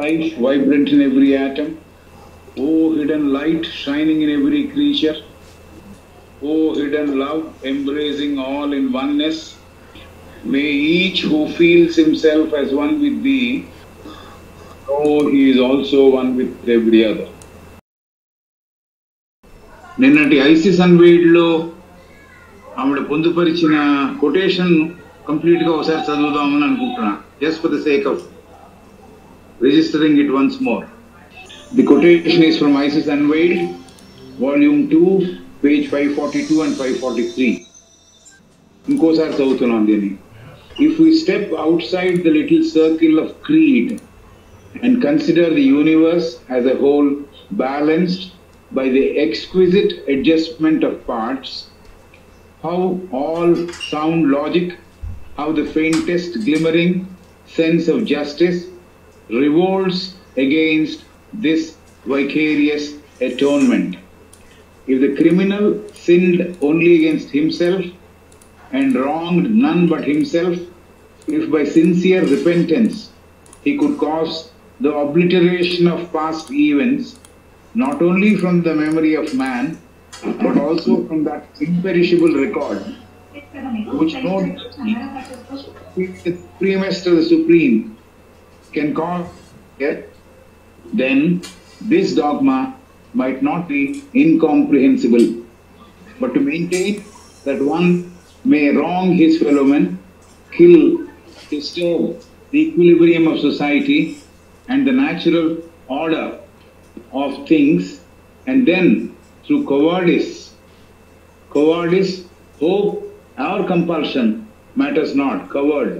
life vibrant in every atom. O hidden light shining in every creature. O hidden love embracing all in oneness. May each who feels himself as one with thee know he is also one with every other. నిన్నటి Isis అన్వేడ్లో ఆవిడ పొందుపరిచిన quotation complete గా ఒకసారి చదువుదామని అనుకుంటున్నా just for the sake of registering it once more the quotation is from Isis Unveiled volume two page five forty two and five forty three ఇంకోసారి చదువుతున్నాం దీన్ని if we step outside the little circle of creed and consider the universe as a whole balanced by the exquisite adjustment of parts, how all sound logic, how the faintest glimmering sense of justice revolts against this vicarious atonement. If the criminal sinned only against himself and wronged none but himself, if by sincere repentance he could cause the obliteration of past events, not only from the memory of man, but also from that imperishable record, which no the supremest of the supreme can call it, then this dogma might not be incomprehensible. But to maintain that one may wrong his fellow man, kill, disturb the equilibrium of society and the natural order of things, and then through cowardice, cowardice, hope, or compulsion matters not, coward,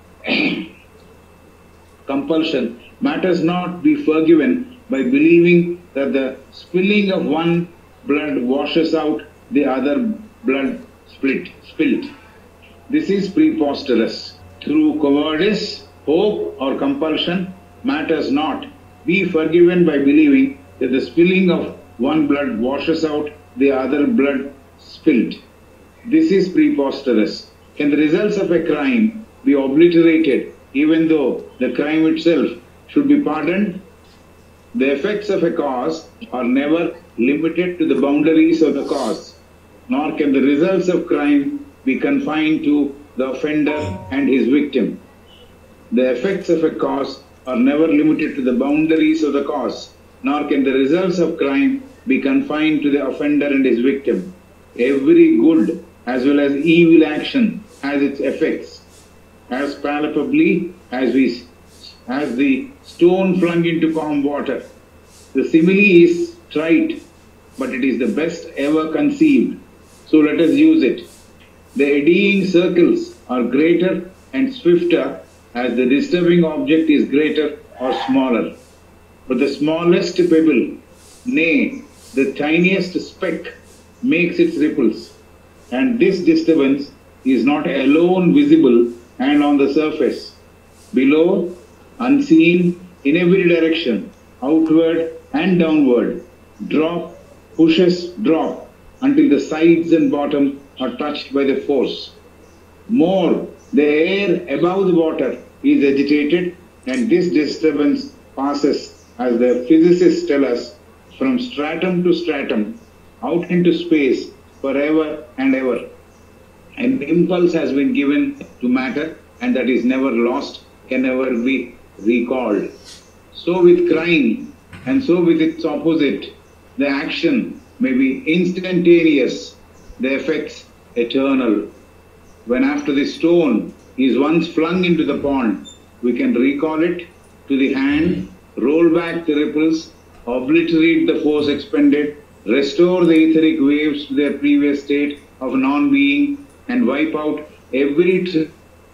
compulsion matters not be forgiven by believing that the spilling of one blood washes out the other blood split, spilt. This is preposterous. Through cowardice, hope, or compulsion matters not. Be forgiven by believing that the spilling of one blood washes out the other blood spilt. This is preposterous. Can the results of a crime be obliterated even though the crime itself should be pardoned? The effects of a cause are never limited to the boundaries of the cause, nor can the results of crime be confined to the offender and his victim. The effects of a cause are never limited to the boundaries of the cause, nor can the results of crime be confined to the offender and his victim. Every good as well as evil action has its effects, as palpably as we as the stone flung into calm water. The simile is trite, but it is the best ever conceived. So let us use it. The eddying circles are greater and swifter as the disturbing object is greater or smaller. But the smallest pebble, nay, the tiniest speck, makes its ripples, and this disturbance is not alone visible and on the surface. Below, unseen in every direction, outward and downward, drop pushes drop until the sides and bottom are touched by the force. More, the air above the water is agitated, and this disturbance passes, as the physicists tell us, from stratum to stratum, out into space forever and ever. An impulse has been given to matter, and that is never lost, can never be recalled. So with crime, and so with its opposite, the action may be instantaneous, the effects eternal. When after the stone is once flung into the pond, we can recall it to the hand, roll back the ripples, obliterate the force expended, restore the etheric waves to their previous state of non-being, and wipe out every tr-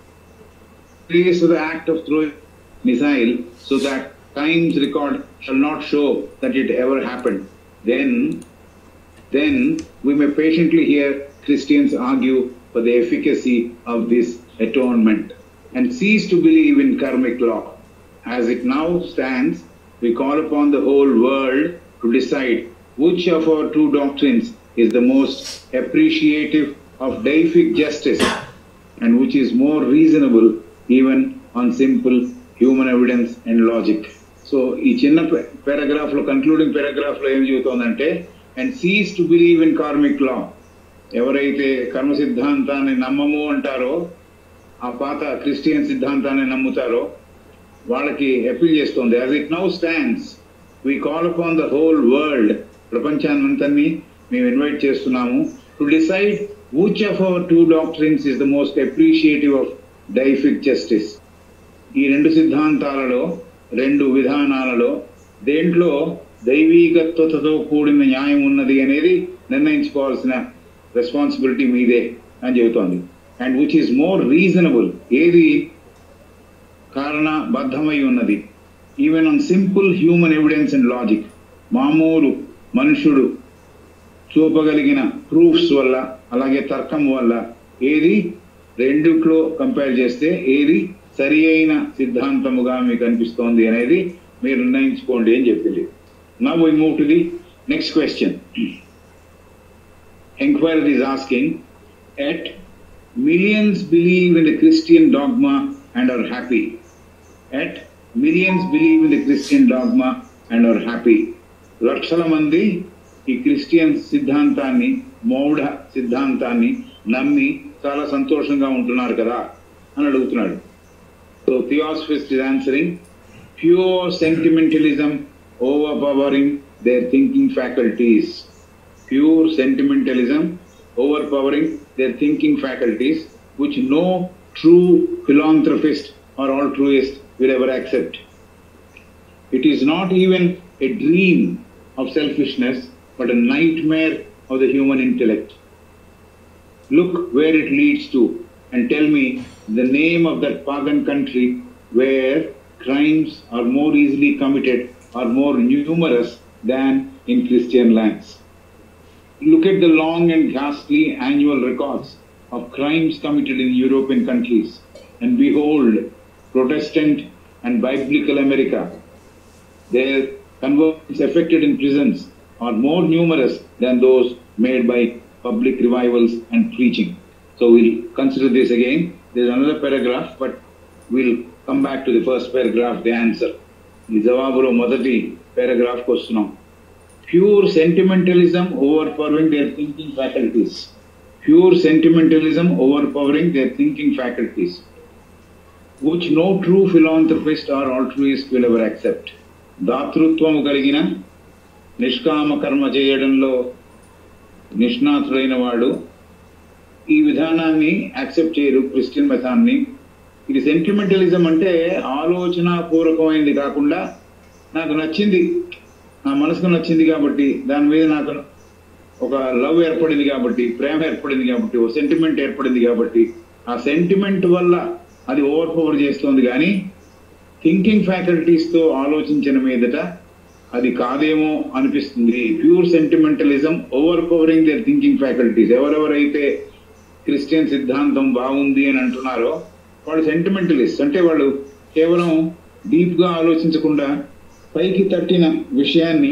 trace of the act of throwing missile so that time's record shall not show that it ever happened. Then, then we may patiently hear Christians argue for the efficacy of this atonement and cease to believe in karmic law. As it now stands, we call upon the whole world to decide which of our two doctrines is the most appreciative of deific justice and which is more reasonable even on simple human evidence and logic. So ఈ చిన్న paragraph లో concluding paragraph లో ఏం చెబుతోందంటే and cease to believe in karmic law ఎవరైతే కర్మ సిద్ధాంతాన్ని నమ్మము అంటారో ఆ పాత క్రిస్టియన్ సిద్ధాంతాన్ని నమ్ముతారో వాళ్ళకి అపీల్ చేస్తోంది as it now stands we call upon the whole world ప్రపంచాన్నంతని మేము ఇన్వైట్ చేస్తున్నాము to decide which of our two doctrines is the most appreciative of deific justice ఈ రెండు సిద్ధాంతాలలో రెండు విధానాలలో దేంట్లో దైవీకత్వతతో కూడిన న్యాయం ఉన్నది అనేది నిర్ణయించుకోవాల్సిన రెస్పాన్సిబిలిటీ మీదే అని చెబుతోంది and which is more reasonable ఏది కారణబద్ధమై ఉన్నది even on simple human evidence and logic మామూలు మనుషుడు చూపగలిగిన ప్రూఫ్స్ వల్ల అలాగే తర్కం వల్ల ఏది రెండిట్లో కంపేర్ చేస్తే ఏది సరి అయిన సిద్ధాంతముగా మీకు అనిపిస్తోంది అనేది మీరు నిర్ణయించుకోండి అని చెప్పింది నా we move to the next question enquiry is asking at millions believe in the Christian dogma and are happy. At millions believe in the Christian dogma and are happy. లక్షల మంది ఈ క్రిస్టియన్ సిద్ధాంతాన్ని మౌఢ సిద్ధాంతాన్ని నమ్మి చాలా సంతోషంగా ఉంటున్నారు కదా అని అడుగుతున్నాడు so theosophist is answering pure sentimentalism overpowering their thinking faculties pure sentimentalism overpowering their thinking faculties, which no true philanthropist or altruist will ever accept. It is not even a dream of selfishness, but a nightmare of the human intellect. Look where it leads to, and tell me the name of that pagan country where crimes are more easily committed or more numerous than in Christian lands. Look at the long and ghastly annual records of crimes committed in European countries, and behold, Protestant and biblical America. Their conversions effected in prisons are more numerous than those made by public revivals and preaching. So we'll consider this again. There's another paragraph, but we'll come back to the first paragraph, the answer. ఈ జవాబులో మొదటి పారాగ్రాఫ్కి వస్తున్నాం pure sentimentalism overpowering their thinking faculties. Pure sentimentalism overpowering their thinking faculties, which no true philanthropist or altruist will ever accept. దాతృత్వము కలిగిన నిష్కామ కర్మ చేయడంలో నిష్ణాతుడైన వాడు ఈ విధానాన్ని యాక్సెప్ట్ చేయరు క్రిస్టియన్ మతాన్ని ఇది సెంటిమెంటలిజం అంటే ఆలోచనాపూర్వకమైనది కాకుండా నాకు నచ్చింది నా మనసుకు నచ్చింది కాబట్టి దాని మీద నాకు ఒక లవ్ ఏర్పడింది కాబట్టి ప్రేమ ఏర్పడింది కాబట్టి ఓ సెంటిమెంట్ ఏర్పడింది కాబట్టి ఆ సెంటిమెంట్ వల్ల అది ఓవర్ పవర్ చేస్తోంది కానీ థింకింగ్ ఫ్యాకల్టీస్తో ఆలోచించిన మీదట అది కాదేమో అనిపిస్తుంది pure sentimentalism overpowering their thinking faculties ఎవరెవరైతే క్రిస్టియన్ సిద్ధాంతం బాగుంది అని అంటున్నారో వాళ్ళు సెంటిమెంటలిస్ట్ అంటే వాళ్ళు కేవలం డీప్గా ఆలోచించకుండా పైకి తట్టిన విషయాన్ని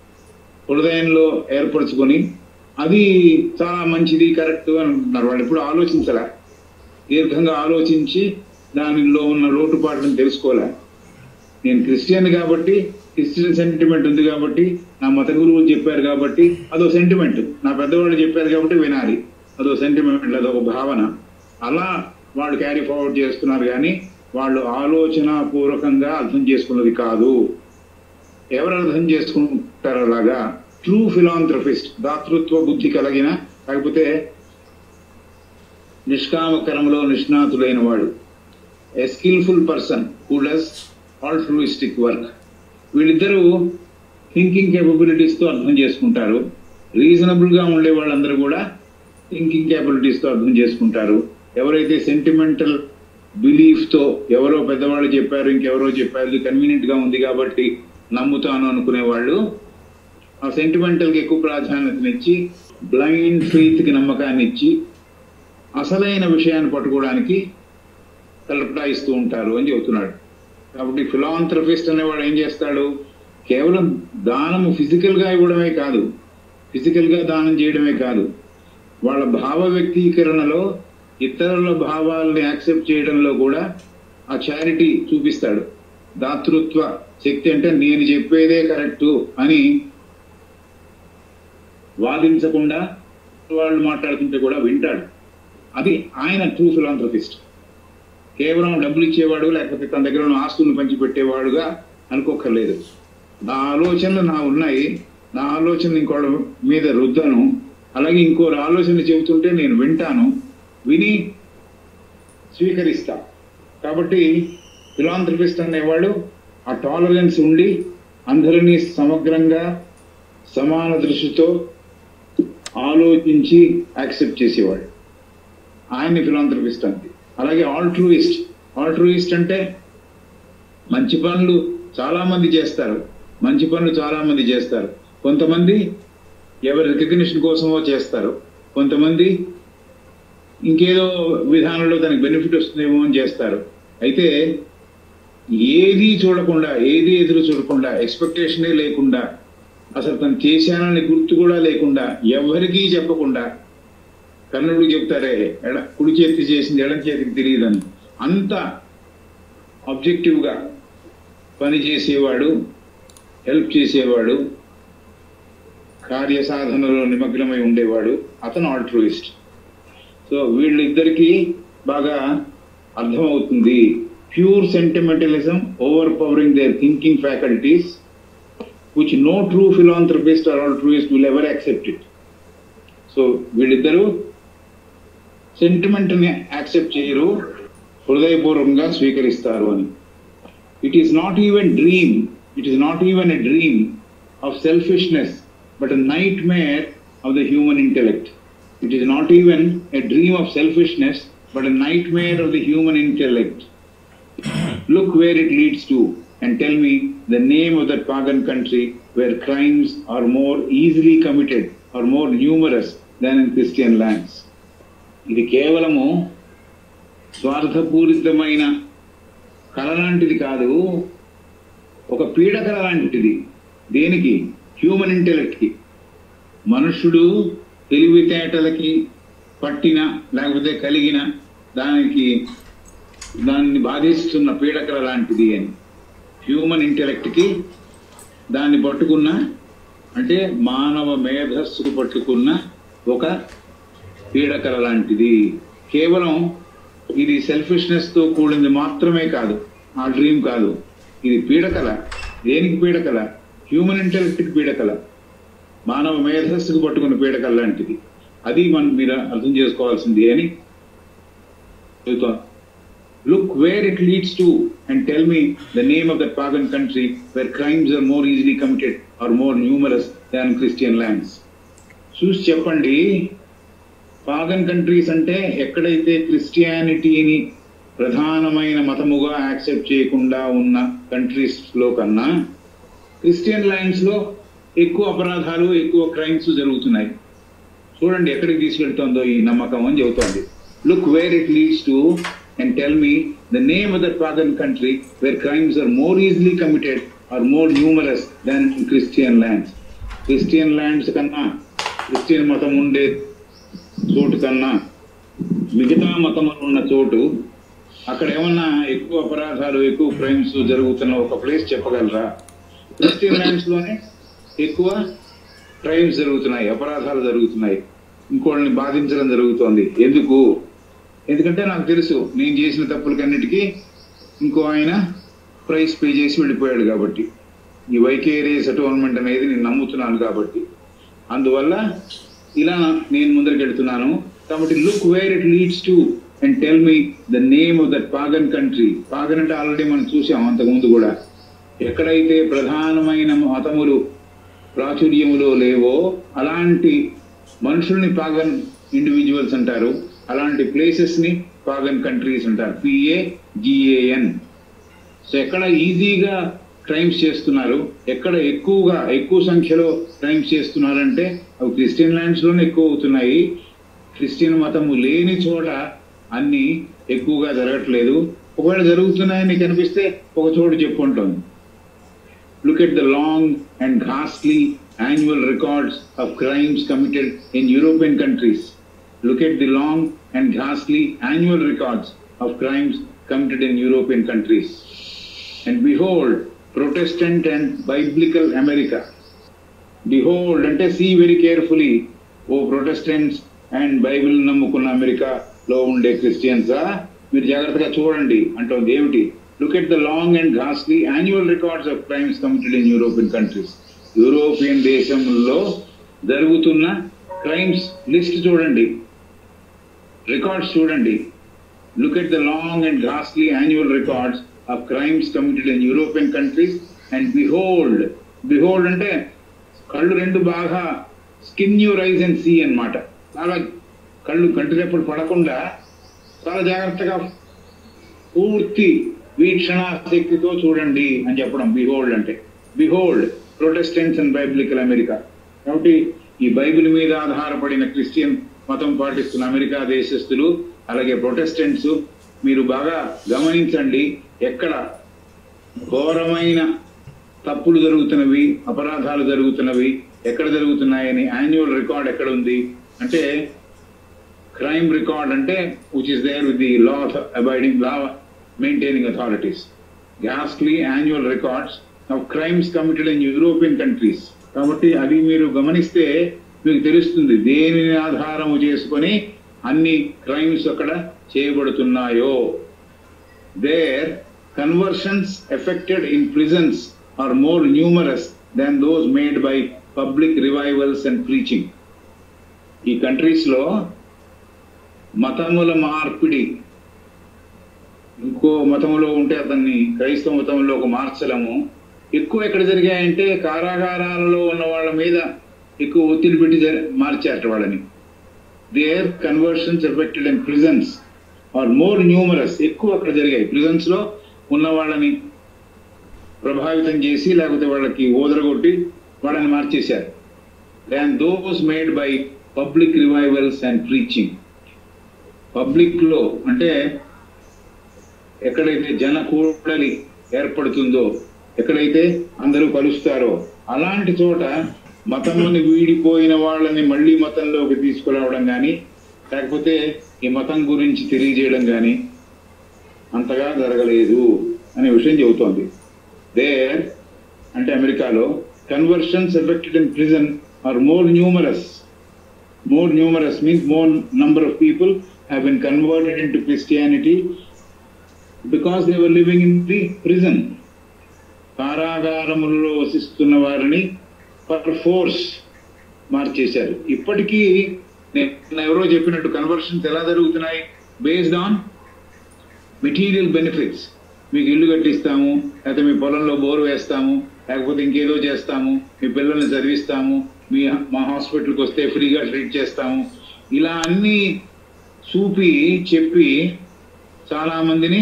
హృదయంలో ఏర్పరచుకొని అది చాలా మంచిది కరెక్ట్ అని అంటున్నారు వాళ్ళు ఎప్పుడు ఆలోచించలే దీర్ఘంగా ఆలోచించి దానిలో ఉన్న లోటుపాట్లను తెలుసుకోలే నేను క్రిస్టియన్ కాబట్టి క్రిస్టియన్ సెంటిమెంట్ ఉంది కాబట్టి నా మత గురువులు చెప్పారు కాబట్టి అదో సెంటిమెంట్ నా పెద్దవాళ్ళు చెప్పారు కాబట్టి వినాలి అదో సెంటిమెంట్ అదొక భావన అలా వాళ్ళు క్యారీ ఫార్వర్డ్ చేస్తున్నారు కానీ వాళ్ళు ఆలోచన పూర్వకంగా అర్థం చేసుకున్నది కాదు ఎవరు అర్థం చేసుకుంటారు అలాగా ట్రూ ఫిలాంథ్రఫిస్ట్ దాతృత్వ బుద్ధి కలిగిన కాకపోతే నిష్కామకరంలో నిష్ణాతుడైన వాడు a skilful person who does altruistic work వీళ్ళిద్దరూ థింకింగ్ కేపబిలిటీస్తో అర్థం చేసుకుంటారు రీజనబుల్గా ఉండే వాళ్ళందరూ కూడా థింకింగ్ కేపబిలిటీస్తో అర్థం చేసుకుంటారు ఎవరైతే సెంటిమెంటల్ బిలీఫ్తో ఎవరో పెద్దవాళ్ళు చెప్పారు ఇంకెవరో చెప్పారు కన్వీనియంట్గా ఉంది కాబట్టి నమ్ముతాను అనుకునే వాళ్ళు ఆ సెంటిమెంటల్కి ఎక్కువ ప్రాధాన్యతనిచ్చి బ్లైండ్ ఫెయిత్కి నమ్మకాన్ని ఇచ్చి అసలైన విషయాన్ని పట్టుకోవడానికి తలపటాయిస్తూ ఉంటారు అని చెబుతున్నాడు కాబట్టి ఫిలాంథ్రఫిస్ట్ అనేవాడు ఏం చేస్తాడు కేవలం దానము ఫిజికల్గా ఇవ్వడమే కాదు ఫిజికల్గా దానం చేయడమే కాదు వాళ్ళ భావ వ్యక్తీకరణలో ఇతరుల భావాల్ని యాక్సెప్ట్ చేయడంలో కూడా ఆ చారిటీ చూపిస్తాడు దాతృత్వ శక్తి అంటే నేను చెప్పేదే కరెక్టు అని వాదించకుండా వాళ్ళు మాట్లాడుతుంటే కూడా వింటాడు అది ఆయన ట్రూ ఫిలాంథ్రపిస్ట్ కేవలం డబ్బులు ఇచ్చేవాడు లేకపోతే తన దగ్గర ఉన్న ఆస్తులను పంచిపెట్టేవాడుగా అనుకోకర్లేదు నా ఆలోచనలు నా ఉన్నాయి నా ఆలోచనలు ఇంకోళ్ళ మీద రుద్దను అలాగే ఇంకోరు ఆలోచనలు చెబుతుంటే నేను వింటాను విని స్వీకరిస్తా కాబట్టి ఫిలాంథ్రపిస్ట్ అనేవాడు ఆ టాలరెన్స్ ఉండి అందరినీ సమగ్రంగా సమాన దృష్టితో ఆలోచించి యాక్సెప్ట్ చేసేవాడు ఆయన్ని ఫిలాంథ్రపిస్ట్ అంది అలాగే ఆల్ట్రూయిస్ట్ ఆల్ట్రూయిస్ట్ అంటే మంచి పనులు చాలా మంది చేస్తారు మంచి పనులు చాలా మంది చేస్తారు కొంతమంది ఎవరి రికగ్నిషన్ కోసమో చేస్తారు కొంతమంది ఇంకేదో విధానంలో దానికి బెనిఫిట్ వస్తుందేమో అని చేస్తారు అయితే ఏది చూడకుండా ఏది ఎదురు చూడకుండా ఎక్స్పెక్టేషనే లేకుండా అసలు తను చేశానని గుర్తు కూడా లేకుండా ఎవరికీ చెప్పకుండా కర్ణుడికి చెప్తారే ఎడ కుడి చేతి చేసింది ఎడం చేతికి తెలియదని అంత ఆబ్జెక్టివ్గా పని చేసేవాడు హెల్ప్ చేసేవాడు కార్య సాధనలో నిమగ్నమై ఉండేవాడు అతను ఆల్ట్రూయిస్ట్ సో వీళ్ళిద్దరికీ బాగా అర్థమవుతుంది pure sentimentalism overpowering their thinking faculties which no true philanthropist or altruist will ever accept it so వీళ్ళిద్దరూ సెంటిమెంట్ని యాక్సెప్ట్ చేయరు హృదయపూర్వకంగా స్వీకరిస్తారు అని it is not even dream it is not even a dream of selfishness but a nightmare of the human intellect it is not even a dream of selfishness but a nightmare of the human intellect Look where it leads to and tell me the name of that pagan country where crimes are more easily committed or more numerous than in Christian lands. ఇది కేవలము స్వార్థపూరితమైన కళ లాంటిది కాదు ఒక పీడకల లాంటిది దేనికి human ఇంటెలెక్ట్కి మనుషుడు తెలివితేటలకి పట్టిన లేకపోతే కలిగిన దానికి దాన్ని బాధిస్తున్న పీడకల లాంటిది అని హ్యూమన్ ఇంటెలెక్ట్కి దాన్ని పట్టుకున్న అంటే మానవ మేధస్సుకు పట్టుకున్న ఒక పీడకల లాంటిది కేవలం ఇది సెల్ఫిష్నెస్తో కూడింది మాత్రమే కాదు ఆ డ్రీమ్ కాదు ఇది పీడకల దేనికి పీడకల హ్యూమన్ ఇంటెలెక్ట్కి పీడకల మానవ మేధస్సుకు పట్టుకున్న పీడకల లాంటిది అది మనం మీరు అర్థం చేసుకోవాల్సింది అని చెబుతాను Look where it leads to and tell me the name of that pagan country where crimes are more easily committed or more numerous than Christian lands. చూసి చెప్పండి పాగన్ కంట్రీస్ అంటే ఎక్కడైతే క్రిస్టియానిటీని ప్రధానమైన మతముగా యాక్సెప్ట్ చేయకుండా ఉన్న కంట్రీస్ లో కన్నా క్రిస్టియన్ ల్యాండ్స్ లో ఎక్కువ అపరాధాలు ఎక్కువ క్రైమ్స్ జరుగుతున్నాయి చూడండి ఎక్కడికి తీసుకెళ్తుందో ఈ నమ్మకం అని చెబుతోంది look where it leads to and tell me the name of that pagan country where crimes are more easily committed or more numerous than in Christian lands. Christian lands కన్నా క్రిస్టియన్ మతం ఉండే చోటు కన్నా మిగతా మతం ఉన్న చోటు అక్కడ ఏమన్నా ఎక్కువ అపరాధాలు ఎక్కువ క్రైమ్స్ జరుగుతున్న ఒక ప్లేస్ చెప్పగలరా క్రిస్టియన్ ల్యాండ్స్ లోనే ఎక్కువ క్రైమ్స్ జరుగుతున్నాయి అపరాధాలు జరుగుతున్నాయి ఇంకోళ్ళని బాధించడం జరుగుతోంది ఎందుకు ఎందుకంటే నాకు తెలుసు నేను చేసిన తప్పులకన్నిటికీ ఇంకో ఆయన ప్రైస్ పే చేసి వెళ్ళిపోయాడు కాబట్టి ఈ వైకేరియా సెటిల్మెంట్ అనేది నేను నమ్ముతున్నాను కాబట్టి అందువల్ల ఇలా నేను ముందరికెళ్తున్నాను కాబట్టి look where it leads to and tell me the name of that pagan country pagan అంటే ఆల్రెడీ మనం చూసాం అంతకుముందు కూడా ఎక్కడైతే ప్రధానమైన మతములు ప్రాచుర్యములో లేవో అలాంటి మనుషుల్ని పాగన్ ఇండివిజువల్స్ అంటారు అలాంటి ప్లేసెస్ ని పాగన్ కంట్రీస్ అంటారు పిఏ జిఏఎన్ సో ఎక్కడ ఈజీగా క్రైమ్స్ చేస్తున్నారు ఎక్కడ ఎక్కువగా ఎక్కువ సంఖ్యలో క్రైమ్స్ చేస్తున్నారంటే అవి క్రిస్టియన్ ల్యాండ్స్ లోనే ఎక్కువ అవుతున్నాయి క్రిస్టియన్ మతము లేని చోట అన్ని ఎక్కువగా జరగట్లేదు ఒకవేళ జరుగుతున్నాయని కనిపిస్తే ఒక చోటు చెప్పుకుంటుంది Look at the long and ghastly annual records of crimes committed in European countries. Look at the long and ghastly annual records of crimes committed in European countries. And behold, Protestant and Biblical America. Behold, అంటే see very carefully O Protestants and Bible నమ్ముకున్న అమెరికాలో ఉండే క్రిస్టియన్సా మీరు జాగ్రత్తగా చూడండి అంటోంది ఏమిటి look at the long and ఘాస్లీ annual records of crimes committed in European countries European దేశంలో జరుగుతున్న క్రైమ్స్ లిస్ట్ చూడండి రికార్డ్స్ చూడండి look at the long and ఘాస్లీ annual records of crimes committed in European countries and behold behold అంటే కళ్ళు రెండు బాగా skin your eyes and see అన్నమాట చాలా కళ్ళు కంటిరెప్పుడు పడకుండా చాలా జాగ్రత్తగా పూర్తి వీక్షణ శక్తితో చూడండి అని చెప్పడం బిహోల్డ్ అంటే behold Protestants and Biblical America కాబట్టి ఈ బైబిల్ మీద ఆధారపడిన క్రిస్టియన్ మతం పాటిస్తున్న అమెరికా దేశస్థులు అలాగే ప్రొటెస్టెంట్స్ మీరు బాగా గమనించండి ఎక్కడ ఘోరమైన తప్పులు జరుగుతున్నవి అపరాధాలు జరుగుతున్నవి ఎక్కడ జరుగుతున్నాయని యాన్యువల్ రికార్డ్ ఎక్కడ ఉంది అంటే క్రైమ్ రికార్డ్ అంటే which is there with the law abiding law maintaining authorities ghastly annual records of crimes committed in European countries కాబట్టి అది మీరు గమనిస్తే మీకు తెలుస్తుంది దేనిని ఆధారము చేసుకొని అన్ని క్రైమ్స్ అక్కడ చేయబడుతున్నాయో their conversions effected in prisons are more numerous than those made by public revivals and preaching ఈ కంట్రీస్ లో మతముల మార్పిడి ఇంకో మతములో ఉంటే అతన్ని క్రైస్తవ మతంలోకి మార్చడము ఎక్కువ ఎక్కడ జరిగాయంటే కారాగారాలలో ఉన్న వాళ్ళ మీద ఎక్కువ ఒత్తిడి పెట్టి జరి- మార్చారట వాళ్ళని their conversions effected in prisons are more numerous ఎక్కువ అక్కడ జరిగాయి ప్రిజన్స్ లో ఉన్న వాళ్ళని ప్రభావితం చేసి లేకపోతే వాళ్ళకి ఓదరగొట్టి వాళ్ళని మార్చేశారు than those made by public revivals and preaching public లో అంటే ఎక్కడైతే జన కూడలి ఏర్పడుతుందో ఎక్కడైతే అందరూ కలుస్తారో అలాంటి చోట మతంలోని వీడిపోయిన వాళ్ళని మళ్ళీ మతంలోకి తీసుకురావడం కానీ లేకపోతే ఈ మతం గురించి తెలియజేయడం కానీ అంతగా జరగలేదు అనే విషయం చెబుతోంది దేర్ అంటే అమెరికాలో conversions effected in prison are more numerous more numerous means more number of people have been converted into Christianity because they were living in the prison. కారాగారములలో వసిస్తున్న వారిని పర్ ఫోర్స్ మార్చేశారు ఇప్పటికీ నేను ఎవరో చెప్పినట్టు కన్వర్షన్స్ ఎలా జరుగుతున్నాయి బేస్డ్ ఆన్ మెటీరియల్ బెనిఫిట్స్ మీకు ఇల్లు కట్టిస్తాము లేకపోతే మీ పొలంలో బోరు వేస్తాము లేకపోతే ఇంకేదో చేస్తాము మీ పిల్లల్ని చదివిస్తాము మీ మా హాస్పిటల్కి వస్తే ఫ్రీగా ట్రీట్ చేస్తాము ఇలా అన్ని చూపి చెప్పి చాలా మందిని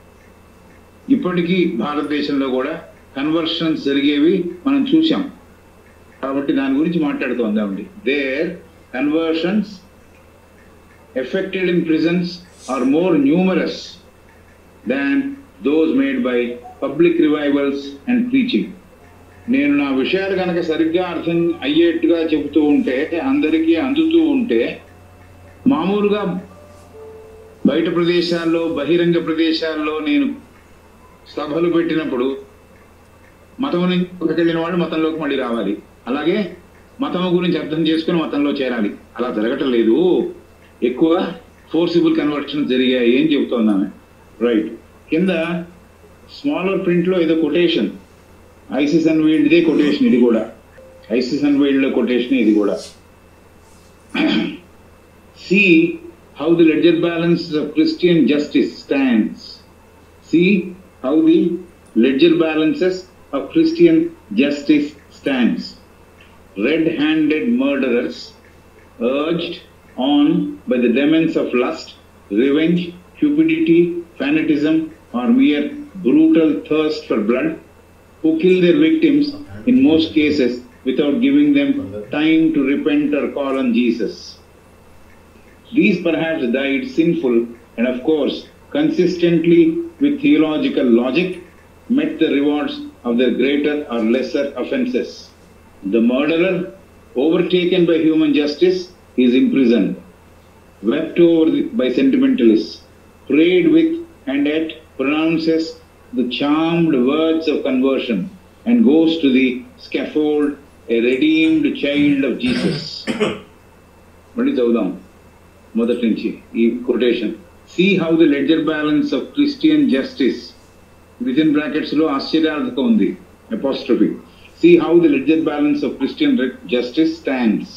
ఇప్పటికీ భారతదేశంలో కూడా కన్వర్షన్స్ జరిగేవి మనం చూసాం కాబట్టి దాని గురించి మాట్లాడుతోందామండి their conversions effected in prisons are more numerous than those made by public revivals and preaching నేను నా విషయాలు కనుక సరిగ్గా అర్థం అయ్యేట్టుగా చెబుతూ ఉంటే అందరికీ అందుతూ ఉంటే మామూలుగా బయట ప్రదేశాల్లో బహిరంగ ప్రదేశాల్లో నేను సభలు పెట్టినప్పుడు మతం నుంచి వెళ్ళిన వాళ్ళు మతంలోకి మళ్ళీ రావాలి అలాగే మతం గురించి అర్థం చేసుకుని మతంలో చేరాలి అలా జరగటం లేదు ఎక్కువ ఫోర్సిబుల్ కన్వర్షన్ జరిగాయి అని చెబుతోంది రైట్ కింద స్మాలర్ ప్రింట్ లో ఏదో కొటేషన్ ఐసిస్ అండ్ వీల్డ్ ఇదే కొటేషన్ ఇది కూడా ఐసిస్ అండ్ వీల్డ్ లో కొటేషన్ ఇది కూడా see how the ledger balance of Christian justice stands. See how the ledger balances of Christian justice stands. Red-handed murderers urged on by the demons of lust, revenge, cupidity, fanatism, or mere brutal thirst for blood, who kill their victims in most cases without giving them time to repent or call on Jesus. These perhaps died sinful and, of course, consistently with theological logic, met the rewards of their greater or lesser offenses. The murderer, overtaken by human justice, is imprisoned, wept over by sentimentalists, prayed with, and yet pronounces the charmed words of conversion and goes to the scaffold, a redeemed child of Jesus. మళ్ళీ చదువుదాం మొదటి నుంచి ఈ quotation see how the ledger balance of Christian justice with in brackets లో ఆశ్చర్యార్థక ఉంది apostrophe see how the ledger balance of Christian justice stands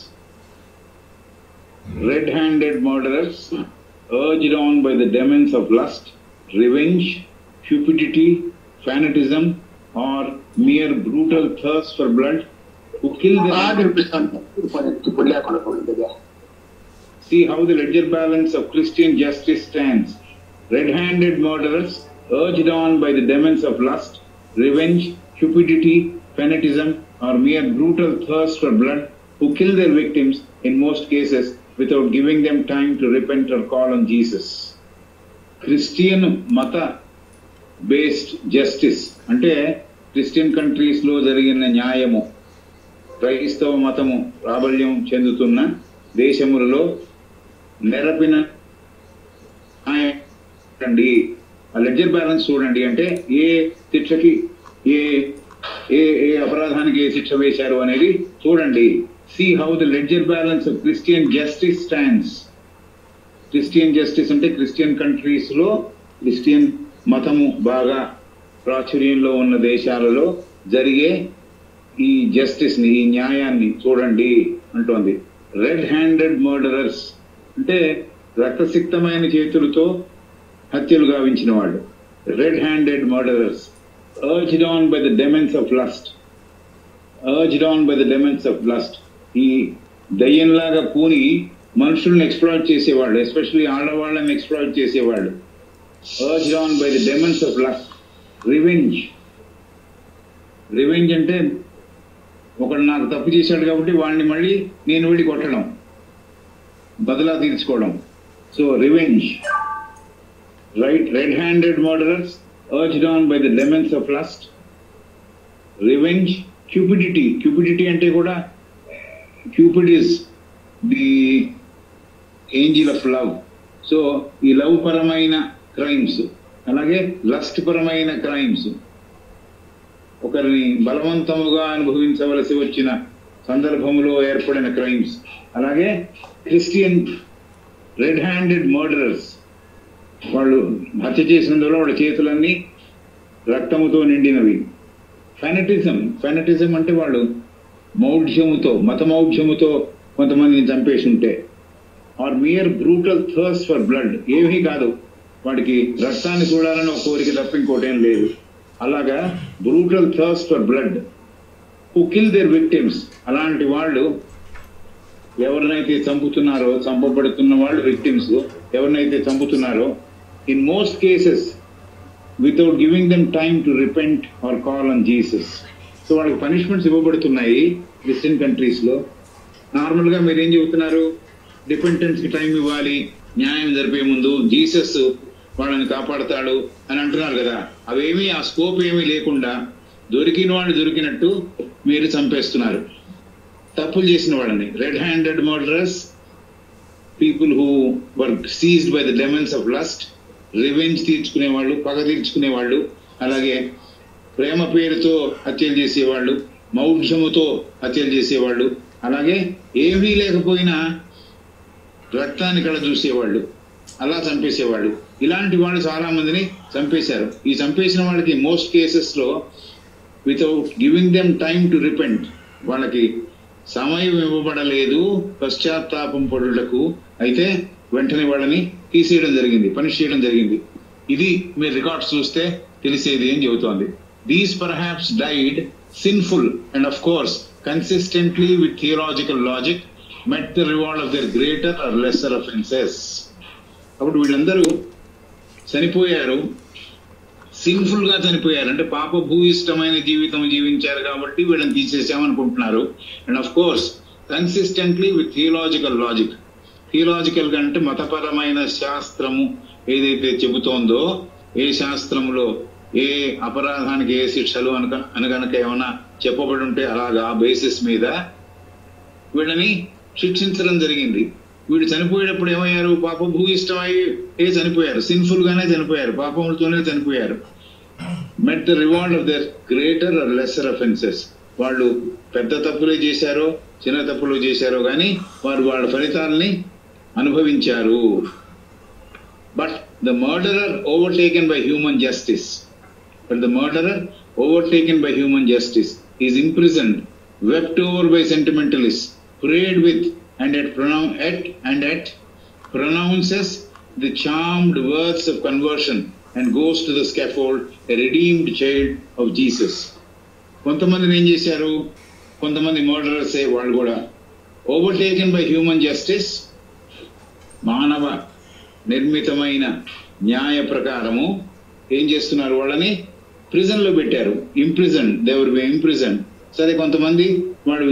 red handed murderers, urged on by the demons of lust, revenge, cupidity, fanatism, or mere brutal thirst for blood, who kill బాగా their. వినిపిస్తాను ఇప్పుడు ఇప్పుడు లేకుండా పోయింది See how the ledger balance of Christian justice stands. Red handed murderers, urged on by the demons of lust, revenge, cupidity, fanatism, or mere brutal thirst for blood, who kill their victims in most cases without giving them time to repent or call on Jesus. Christian మత based justice అంటే Christian countries లో జరిగిన న్యాయము క్రైస్తవ మతము ప్రాబల్యం చెందుతున్న దేశములలో నెరపిన న్యాయం చూడండి ఆ లెడ్జర్ బ్యాలెన్స్ చూడండి అంటే ఏ శిక్షకి ఏ ఏ ఏ అపరాధానికి ఏ శిక్ష వేశారు అనేది చూడండి see how the ledger balance of Christian justice stands Christian justice అంటే క్రిస్టియన్ కంట్రీస్ లో క్రిస్టియన్ మతము బాగా ప్రాచుర్యంలో ఉన్న దేశాలలో జరిగే ఈ జస్టిస్ ని ఈ న్యాయాన్ని చూడండి అంటోంది రెడ్ హ్యాండెడ్ మర్డరర్స్ అంటే రక్తసిక్తమైన చేతులతో హత్యలు గావించిన వాళ్ళు red handed murderers urged on by the demons of lust urged on by the demons of lust ఈ దయ్యంలాగా పూని మనుషుల్ని ఎక్స్ప్లాయిట్ చేసేవాళ్ళు ఎస్పెషల్లీ ఆడవాళ్ళని ఎక్స్ప్లాయిట్ చేసేవాళ్ళు urged on by the demons of lust revenge revenge అంటే ఒకడు నాకు తప్పు చేశాడు కాబట్టి వాడిని మళ్ళీ నేను వెళ్ళి కొట్టడం బదులా తీర్చుకోవడం so revenge right red handed murderers urged on by the demons of lust revenge cupidity cupidity అంటే కూడా cupid is the angel of love so ఈ లవ్ పరమైన క్రైమ్స్ అలాగే లస్ట్ పరమైన క్రైమ్స్ ఒకరిని బలవంతముగా అనుభవించవలసి వచ్చిన సందర్భంలో ఏర్పడిన క్రైమ్స్ అలాగే క్రిస్టియన్ రెడ్ హ్యాండెడ్ మర్డరర్స్ వాళ్ళు హత్య చేసినందువల్ల వాళ్ళ చేతులన్నీ రక్తముతో నిండినవి ఫెనటిజం ఫెనటిజం అంటే వాళ్ళు మౌఢ్యముతో మత మౌఢ్యముతో కొంతమందిని చంపేసి ఉంటే or mere brutal thirst for blood ఏమీ కాదు వాడికి రక్తాన్ని చూడాలని ఒక కోరిక తప్ప ఇంకోటేం లేదు అలాగా brutal thirst for blood who kill their victims అలాంటి వాళ్ళు ఎవరినైతే చంపుతున్నారో చంపబడుతున్న వాళ్ళు విక్టిమ్స్ ఎవరినైతే చంపుతున్నారో in most cases without giving them time to repent or call on Jesus so వాళ్ళకి పనిష్మెంట్స్ ఇవ్వబడుతున్నాయి క్రిస్టియన్ కంట్రీస్ లో నార్మల్ గా మీరు ఏం చెబుతున్నారు డిపెండెన్స్ కి టైం ఇవ్వాలి న్యాయం జరిపే ముందు జీసస్ వాళ్ళని కాపాడతాడు అని అంటున్నారు కదా అవేమీ ఆ స్కోప్ ఏమీ లేకుండా దొరికిన వాళ్ళు దొరికినట్టు మీరు చంపేస్తున్నారు తప్పులు చేసిన వాళ్ళని red handed murderers people who were seized by the demons of lust revenge తీర్చుకునే వాళ్ళు పగ తీర్చుకునే వాళ్ళు అలాగే ప్రేమ పేరుతో హత్యలు చేసేవాళ్ళు మౌఢ్యముతో హత్యలు చేసేవాళ్ళు అలాగే ఏమీ లేకపోయినా రక్తాన్ని కళ చూసేవాళ్ళు అలా చంపేసేవాళ్ళు ఇలాంటి వాళ్ళు చాలా మందిని చంపేశారు ఈ చంపేసిన వాళ్ళకి మోస్ట్ కేసెస్ లో without giving them time to repent వాళ్ళకి సమయం ఇవ్వబడలేదు పశ్చాత్తాపం పడులకు అయితే వెంటనే వాళ్ళని తీసేయడం జరిగింది పనిష్ చేయడం జరిగింది ఇది మీరు రికార్డ్స్ చూస్తే తెలిసేది అని చెబుతోంది these perhaps died sinful and of course consistently with theological logic met the reward of their greater or lesser offenses అప్పుడు వీళ్ళందరూ చనిపోయారు సిన్ఫుల్ గా చనిపోయారు అంటే పాప భూయిష్టమైన జీవితం జీవించారు కాబట్టి వీళ్ళని తీసేసామనుకుంటున్నారు and of course consistently with theological logic theological గా అంటే మతపరమైన శాస్త్రము ఏదైతే చెబుతోందో ఏ శాస్త్రములో ఏ అపరాధానికి ఏ శిక్షలు అనక అనగనక ఏమైనా చెప్పబడి ఉంటే అలాగా ఆ బేసిస్ మీద వీళ్ళని శిక్షించడం జరిగింది వీడు చనిపోయేటప్పుడు ఏమయ్యారు పాప భూయిష్టమై ఏ చనిపోయారు సిన్ఫుల్ గానే చనిపోయారు పాపములతోనే చనిపోయారు met the reward of their greater or lesser offenses. వాళ్ళు పెద్ద తప్పులే చేశారో చిన్న తప్పులు చేశారో కానీ వారు వాళ్ళ ఫలితాలని అనుభవించారు but the murderer overtaken by human justice but the murderer overtaken by human justice is imprisoned wept over by sentimentalist prayed with and at pronoun at and at pronounces the charmed words of conversion and goes to the scaffold a redeemed child of Jesus. కొంతమందిని ఏం చేశారు కొంతమంది మర్డరర్సే వాళ్ళు కూడా overtaken by human justice మానవ నిర్మితమైన న్యాయ ప్రకారము ఏం చేస్తున్నారు వాళ్ళని ప్రిజన్ లో పెట్టారు ఇంప్రిజన్ దేవర్ బి ఇంప్రిజన్ సరే కొంతమంది వాళ్ళు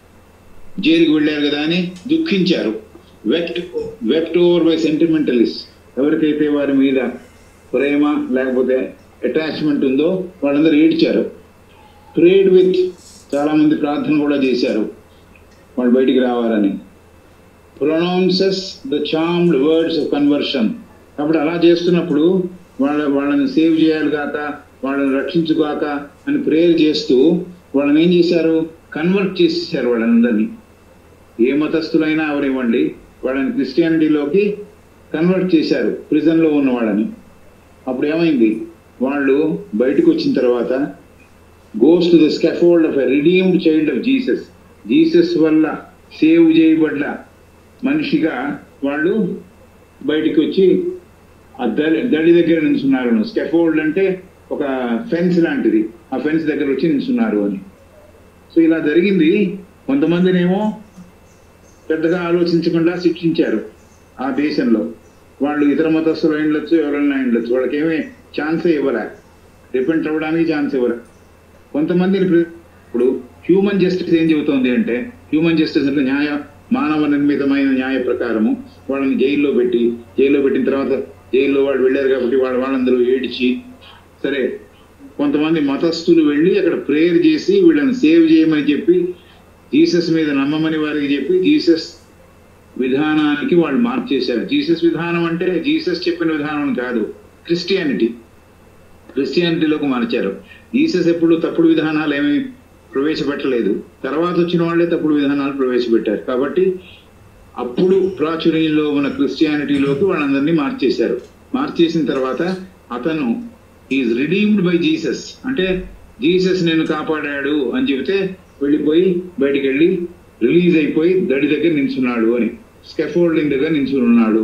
జైలుకి వెళ్ళారు కదా అని దుఃఖించారు వెక్ట్ వెక్ట్ ఓవర్ బై సెంటిమెంటలిస్ట్ ఎవరికైతే వారి మీద ప్రేమ లేకపోతే అటాచ్మెంట్ ఉందో వాళ్ళందరూ ఏడ్చారు ప్రేడ్ విత్ చాలా మంది ప్రార్థన కూడా చేశారు వాళ్ళు బయటికి రావాలని pronounces the charmed words of conversion కాబట్టి అలా చేస్తున్నప్పుడు వాళ్ళ వాళ్ళని సేవ్ చేయాలి కాక వాళ్ళని రక్షించుగాక అని ప్రేయర్ చేస్తూ వాళ్ళని ఏం చేశారు కన్వర్ట్ చేసేసారు వాళ్ళందరినీ ఏ మతస్థులైనా అవనివ్వండి వాళ్ళని క్రిస్టియానిటీలోకి కన్వర్ట్ చేశారు ప్రిజన్లో ఉన్న వాళ్ళని అప్పుడు ఏమైంది వాళ్ళు బయటకు వచ్చిన తర్వాత goes to the scaffold of a redeemed child of Jesus Jesus వల్ల సేవ్ చేయబడ్డ మనిషిగా వాళ్ళు బయటికి వచ్చి ఆ దడి దడి దగ్గర నిల్చున్నారు స్కెఫోల్డ్ అంటే ఒక ఫెన్స్ లాంటిది ఆ ఫెన్స్ దగ్గర వచ్చి నిల్చున్నారు అని సో ఇలా జరిగింది కొంతమందినేమో పెద్దగా ఆలోచించకుండా శిక్షించారు ఆ దేశంలో వాళ్ళు ఇతర మతస్థులు అయి ఉండొచ్చు ఎవరైనా అయి ఉండొచ్చు వాళ్ళకి ఏమీ ఛాన్సే ఇవ్వలే రిపెంట్ అవ్వడానికి ఛాన్స్ ఇవ్వలే కొంతమందిని ప్రి- ఇప్పుడు హ్యూమన్ జస్టిస్ ఏం చెబుతోంది అంటే హ్యూమన్ జస్టిస్ అంటే న్యాయ మానవ నిర్మితమైన న్యాయ ప్రకారము వాళ్ళని జైల్లో పెట్టి జైల్లో పెట్టిన తర్వాత జైల్లో వాళ్ళు వెళ్ళారు కాబట్టి వాళ్ళ వాళ్ళందరూ ఏడిచి సరే కొంతమంది మతస్థులు వెళ్ళి అక్కడ ప్రేయర్ చేసి వీళ్ళని సేవ్ చేయమని చెప్పి జీసస్ మీద నమ్మమని వారికి చెప్పి జీసస్ విధానానికి వాళ్ళు మార్చేశారు జీసస్ విధానం అంటే జీసస్ చెప్పిన విధానం కాదు క్రిస్టియానిటీ క్రిస్టియానిటీలోకి మార్చారు జీసస్ ఎప్పుడు తప్పుడు విధానాలు ఏమీ ప్రవేశపెట్టలేదు తర్వాత వచ్చిన వాళ్ళే తప్పుడు విధానాలు ప్రవేశపెట్టారు కాబట్టి అప్పుడు ప్రాచుర్యంలో ఉన్న క్రిస్టియానిటీలోకి వాళ్ళందరినీ మార్చేశారు మార్చేసిన తర్వాత అతను ఈజ్ రిడీమ్డ్ బై జీసస్ అంటే జీసస్ నేను కాపాడాడు అని చెబితే వెళ్ళిపోయి బయటికి వెళ్ళి రిలీజ్ అయిపోయి దడి దగ్గర నిల్చున్నాడు అని స్కెఫోల్డింగ్ దగ్గర నిల్చుని ఉన్నాడు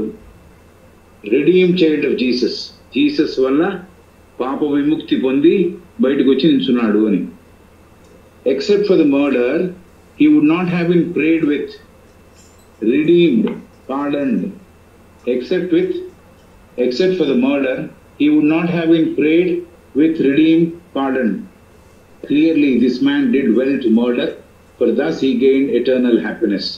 redeem child of Jesus Jesus వల్ల పాప విముక్తి పొంది బయటకు వచ్చి నిల్చున్నాడు అని except for the murder he would not have been prayed with redeemed, pardoned, except with, except for the murder, he would not have been prayed with redeemed, pardoned. Clearly, this man did well to murder, for thus he gained eternal happiness.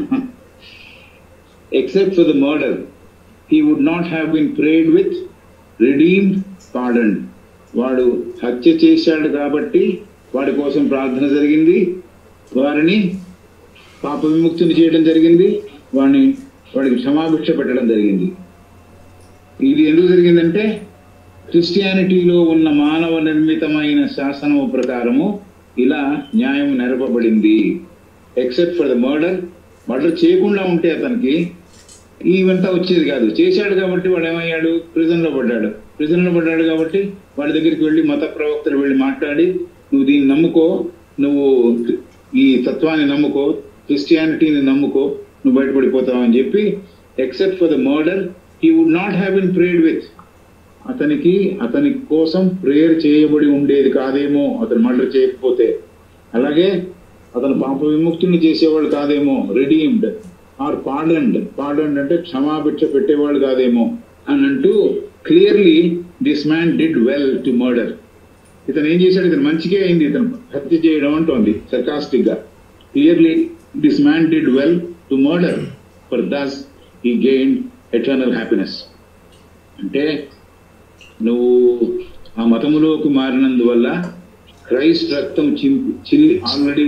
except for the murder, he would not have been prayed with, redeemed, pardoned. వాడు హత్య చేశాడు కాబట్టి వాడి కోసం ప్రార్థన జరిగింది వారిని పాప విముక్తిని చేయడం జరిగింది వాడిని వాడికి క్షమాభిక్ష పెట్టడం జరిగింది ఇది ఎందుకు జరిగిందంటే క్రిస్టియానిటీలో ఉన్న మానవ నిర్మితమైన శాసనము ప్రకారము ఇలా న్యాయం నెరపబడింది except for the murder murder చేయకుండా ఉంటే అతనికి ఇవంతా వచ్చేది కాదు చేశాడు కాబట్టి వాడు ఏమయ్యాడు ప్రిజన్ లో పడ్డాడు ప్రిజన్ లో పడ్డాడు కాబట్టి వాడి దగ్గరికి వెళ్ళి మత ప్రవక్తలు వెళ్ళి మాట్లాడి నువ్వు దీన్ని నమ్ముకో నువ్వు ఈ తత్వాన్ని నమ్ముకో క్రిస్టియానిటీని నమ్ముకో నువ్వు బయటపడిపోతావు అని చెప్పి except for the murder he would not have been prayed with అతనికి అతని కోసం ప్రేయర్ చేయబడి ఉండేది కాదేమో అతను మర్డర్ చేయకపోతే అలాగే అతను పాప విముక్తిని చేసేవాళ్ళు కాదేమో రెడీమ్డ్ ఆర్ పార్డన్డ్ పార్డన్డ్ అంటే క్షమాభిక్ష పెట్టేవాళ్ళు కాదేమో అని అంటూ clearly this man did well to murder ఇతను ఏం చేశాడు ఇతను మంచిగా అయింది ఇతను హత్య చేయడం అంటోంది సర్కాస్టిక్ గా clearly this man did well to murder for thus he gain eternal happiness అంటే నువ్వు ఆ మతములోకి మారినందువల్ల క్రైస్ట్ రక్తం చింపి చిల్లి ఆల్రెడీ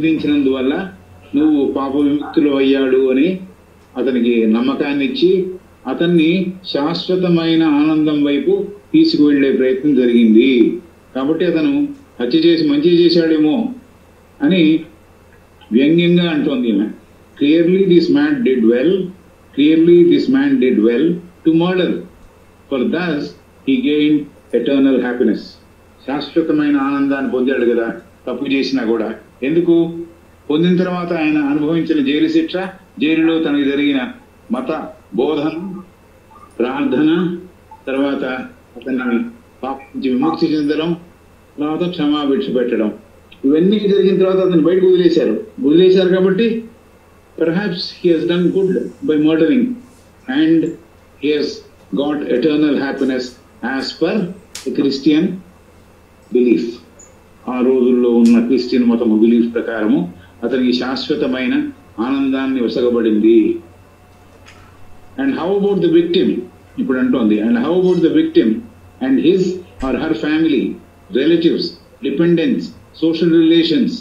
చిందించినందువల్ల నువ్వు పాప విముక్తులు అయ్యాడు అని అతనికి నమ్మకాన్ని ఇచ్చి అతన్ని శాశ్వతమైన ఆనందం వైపు తీసుకువెళ్ళే ప్రయత్నం జరిగింది కాబట్టి అతను హత్య చేసి మంచి చేశాడేమో అని వ్యంగ్యంగా అంటోంది ఈమె clearly this man did well clearly this man did well to murder for thus he gain eternal happiness శాశ్వతమైన ఆనందాన్ని పొందాడు కదా తప్పు చేసినా కూడా ఎందుకు పొందిన తర్వాత ఆయన అనుభవించిన జైలు శిక్ష జైలులో తనకు జరిగిన మత బోధన ప్రార్థన తర్వాత అతన్ని పాపం నుంచి విముక్తి చెందడం తర్వాత క్షమాభిక్ష పెట్టడం ఇవన్నీ జరిగిన తర్వాత అతను బయటకు వదిలేశారు వదిలేశారు కాబట్టి perhaps he has done good by murdering and he has got eternal happiness as per the Christian belief. ఆ రోజుల్లో ఉన్న క్రిస్టియన్ మతము బిలీఫ్ ప్రకారము అతనికి శాశ్వతమైన ఆనందాన్ని వసగబడింది and how about the victim ఇప్పుడు అంటోంది and how about the victim and his or her family relatives dependence social relations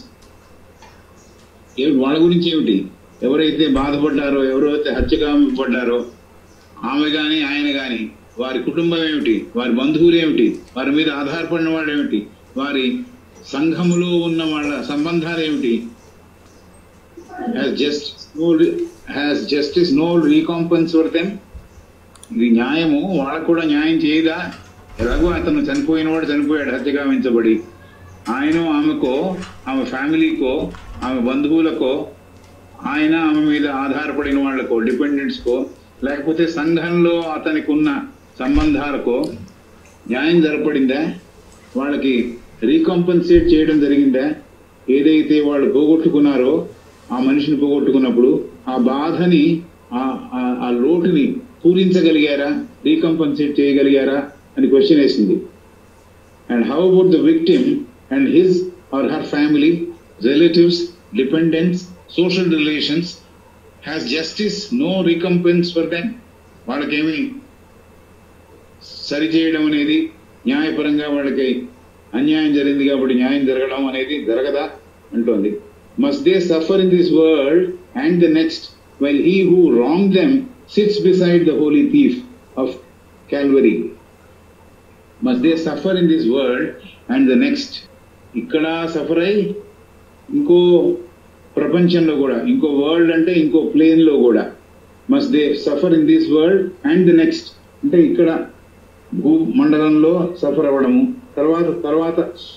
వాళ్ళ గురించి ఏమిటి ఎవరైతే బాధపడ్డారో ఎవరైతే హత్యగాపడ్డారో ఆమె కానీ ఆయన కానీ వారి కుటుంబం ఏమిటి వారి బంధువులు ఏమిటి వారి మీద ఆధారపడిన వాళ్ళు ఏమిటి వారి సంఘములో ఉన్న వాళ్ళ సంబంధాలు ఏమిటి just has justice no recompense for them ఇది న్యాయము వాళ్ళకు కూడా న్యాయం చేయదా ఎలాగో అతను చనిపోయిన వాడు చనిపోయాడు హత్యగావించబడి ఆయన ఆమెకో ఆమె ఫ్యామిలీకో ఆమె బంధువులకో ఆయన ఆమె మీద ఆధారపడిన వాళ్ళకో డిపెండెంట్స్కో లేకపోతే సంఘంలో అతనికి ఉన్న సంబంధాలకో న్యాయం జరపడిందా వాళ్ళకి రీకాంపన్సేట్ చేయడం జరిగిందా ఏదైతే వాళ్ళు పోగొట్టుకున్నారో ఆ మనిషిని పోగొట్టుకున్నప్పుడు ఆ బాధని ఆ- ఆ- ఆ లోటుని పూరించగలిగారా రీకంపన్సేట్ చేయగలిగారా అని క్వశ్చన్ వేసింది and how about the victim and his or her family relatives dependents social relations has justice no recompense for them వాళ్ళకేమి సరిచేయడం అనేది న్యాయపరంగా వాళ్ళకి అన్యాయం జరిగింది కాబట్టి న్యాయం జరగడం అనేది జరగదా అంటోంది must they suffer in this world and the next well he who wrong them sits beside the holy thief of Calvary must they suffer in this world and the next ఇక్కడ సఫర్ అయి ఇంకో ప్రపంచంలో కూడా ఇంకో world అంటే ఇంకో plane లో కూడా must they suffer in this world and the next అంటే ఇక్కడ భూ మండలంలో సఫర్ అవ్వడము తర్వాత తర్వాత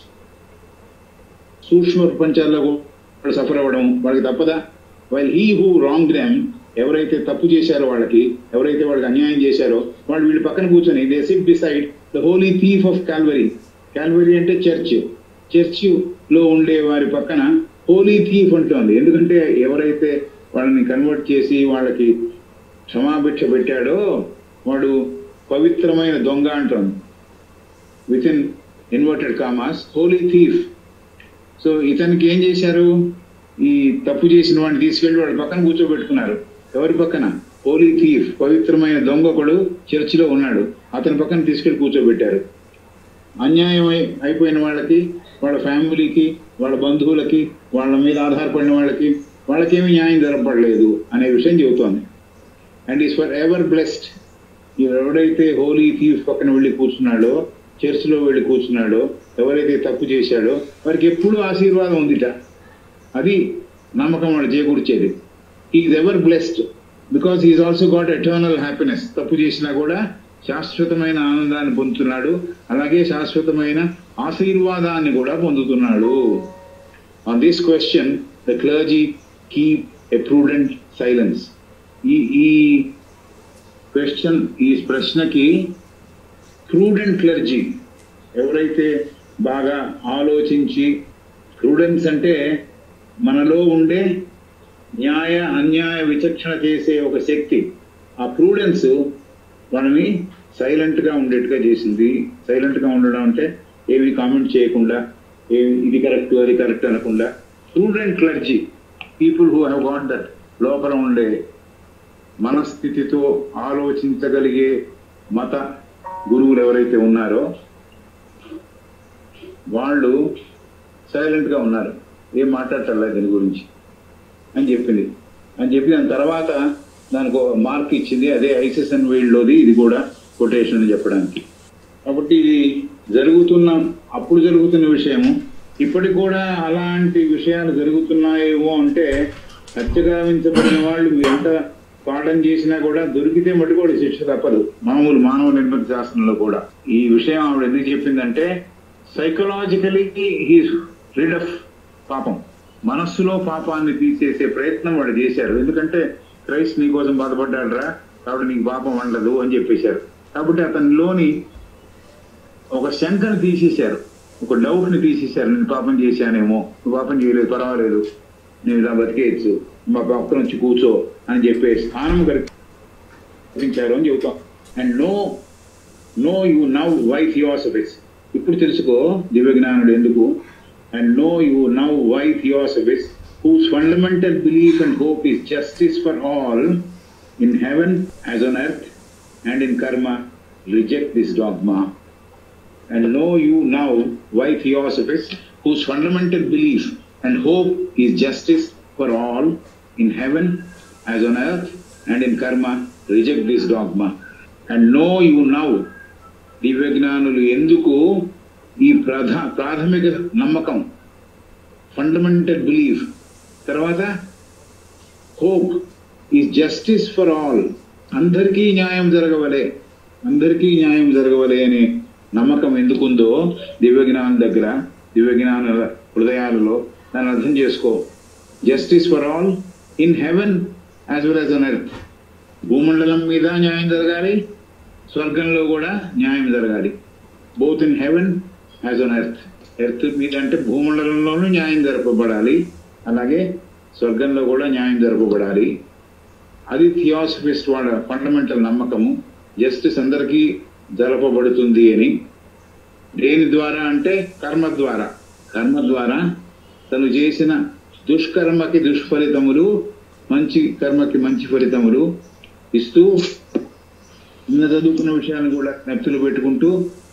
సూక్ష్మ ప్రపంచాల్లో కూడా సఫర్ అవ్వడం వాళ్ళకి తప్పదా while he who wrong them ఎవరైతే తప్పు చేశారో వాళ్ళకి ఎవరైతే వాళ్ళకి అన్యాయం చేశారో వాళ్ళు వీళ్ళు పక్కన కూర్చొని they sit beside the holy thief of Calvary Calvary అంటే చర్చ్ చర్చ్ లో ఉండే వారి పక్కన హోలీ థీఫ్ అంటోంది ఎందుకంటే ఎవరైతే వాళ్ళని కన్వర్ట్ చేసి వాళ్ళకి క్షమాభిక్ష పెట్టాడో వాడు పవిత్రమైన దొంగ అంటోంది with in inverted commas holy thief so ఇతనికి ఏం చేశారు ఈ తప్పు చేసిన వాడిని తీసుకెళ్లి వాళ్ళ పక్కన కూర్చోబెట్టుకున్నారు ఎవరి పక్కన హోలీ థీఫ్ పవిత్రమైన దొంగ ఒకడు చర్చిలో ఉన్నాడు అతని పక్కన తీసుకెళ్లి కూర్చోబెట్టారు అన్యాయం అయి- అయిపోయిన వాళ్ళకి వాళ్ళ ఫ్యామిలీకి వాళ్ళ బంధువులకి వాళ్ళ మీద ఆధారపడిన వాళ్ళకి వాళ్ళకేమీ న్యాయం జరపడలేదు అనే విషయం చెబుతోంది and is for ever blessed ఎవడైతే హోలీ థీఫ్ పక్కన వెళ్ళి కూర్చున్నాడో చర్చిలో వెళ్ళి కూర్చున్నాడో ఎవరైతే తప్పు చేశాడో వారికి ఎప్పుడూ ఆశీర్వాదం ఉందిట అది నమ్మకం వాడు చేకూర్చేది is ever blessed because is also got eternal happiness తప్పు చేసినా కూడా శాశ్వతమైన ఆనందాన్ని పొందుతున్నాడు అలాగే శాశ్వతమైన ఆశీర్వాదాన్ని కూడా పొందుతున్నాడు on this question the clergy keep a prudent silence ఈ ఈ క్వశ్చన్ ఈ ప్రశ్నకి ప్రూడెంట్ క్లర్జీ ఎవరైతే బాగా ఆలోచించి ప్రూడెన్స్ అంటే మనలో ఉండే న్యాయ అన్యాయ విచక్షణ చేసే ఒక శక్తి ఆ ప్రూడెన్స్ వాళ్ళని సైలెంట్ గా ఉండేట్టుగా చేసింది సైలెంట్ గా ఉండడం అంటే ఏమి కామెంట్ చేయకుండా ఏమి ఇది కరెక్ట్ అది కరెక్ట్ అనకుండా prudent clergy people who have got that లోపల ఉండే మనస్థితితో ఆలోచించగలిగే మత గురువులు ఎవరైతే ఉన్నారో వాళ్ళు సైలెంట్ గా ఉన్నారు ఏం మాట్లాడటం దీని గురించి అని చెప్పింది అని చెప్పి దాని తర్వాత దానికి ఒక మార్క్ ఇచ్చింది అదే ఐసిస్ అండ్ వీళ్ళలోది ఇది కూడా కొటేషన్ అని చెప్పడానికి కాబట్టి ఇది జరుగుతున్న అప్పుడు జరుగుతున్న విషయము ఇప్పటికి కూడా అలాంటి విషయాలు జరుగుతున్నాయేమో అంటే హత్యగావించబడిన వాళ్ళు ఎంత పాఠం చేసినా కూడా దొరికితే మటు కూడా శిక్ష తప్పదు మామూలు మానవ నిర్మిత శాస్త్రంలో కూడా ఈ విషయం ఆవిడ ఎందుకు చెప్పిందంటే సైకలాజికలీ హీస్ రీడ్ ఆఫ్ పాపం మనస్సులో పాపాన్ని తీసేసే ప్రయత్నం వాడు చేశారు ఎందుకంటే క్రైస్ట్ నీ కోసం బాధపడ్డాడురా కాబట్టి నీకు పాపం ఉండదు అని చెప్పేశారు కాబట్టి అతనిలోని ఒక శంకను తీసేశారు ఒక డౌట్ ని తీసేశారు నేను పాపం చేశానేమో నువ్వు పాపం చేయలేదు పర్వాలేదు నేను ఇలా బతికేయచ్చు మా పక్కన వచ్చి కూర్చో అని చెప్పే స్థానం కల్పించారు అని చెబుతాం and know know you now why Theosophists ఇప్పుడు తెలుసుకో దివ్య జ్ఞానుడు ఎందుకు and know you now why Theosophists whose fundamental belief and hope is justice for all in heaven as on earth and in karma reject this dogma and know you now why theosophists whose fundamental belief and hope is justice for all in heaven as on earth and in karma reject this dogma and know you now దివ్య జ్ఞానులు ఎందుకు ఈ ప్రధా ప్రాథమిక నమ్మకం fundamental belief తర్వాత hope ఈ justice for all అందరికీ న్యాయం జరగవలే అందరికీ న్యాయం జరగవలే అనే నమ్మకం ఎందుకుందో దివ్య జ్ఞానం దగ్గర దివ్య జ్ఞానుల హృదయాలలో దాన్ని అర్థం చేసుకో justice for all in heaven as well as on earth భూమండలం మీద న్యాయం జరగాలి స్వర్గంలో కూడా న్యాయం జరగాలి both in heaven as on earth earth మీద అంటే భూమండలంలోనూ న్యాయం జరపబడాలి అలాగే స్వర్గంలో కూడా న్యాయం జరపబడాలి అది థియాసఫిస్ట్ వాళ్ళ ఫండమెంటల్ నమ్మకము జస్టిస్ అందరికీ జరపబడుతుంది అని దేని ద్వారా అంటే కర్మ ద్వారా కర్మ ద్వారా తను చేసిన దుష్కర్మకి దుష్ఫలితములు మంచి కర్మకి మంచి ఫలితములు ఇస్తూ నిన్న చదువుకున్న విషయాన్ని కూడా నెప్తులు పెట్టుకుంటూ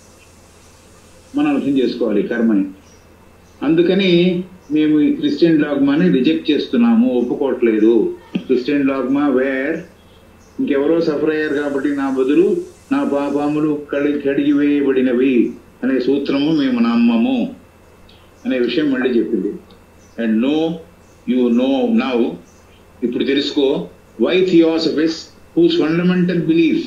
మనం అర్థం చేసుకోవాలి కర్మని అందుకని మేము ఈ క్రిస్టియన్ డాగ్మాని రిజెక్ట్ చేస్తున్నాము ఒప్పుకోవట్లేదు క్రిస్టియన్ డాగ్మా వేర్ ఇంకెవరో సఫర్ అయ్యారు కాబట్టి నా బదులు నా పాపములు కడి కడిగి వేయబడినవి అనే సూత్రము మేము నమ్మము అనే విషయం మళ్ళీ చెప్పింది and know you know now ఇప్పుడు తెలుసుకో why Theosophists whose fundamental belief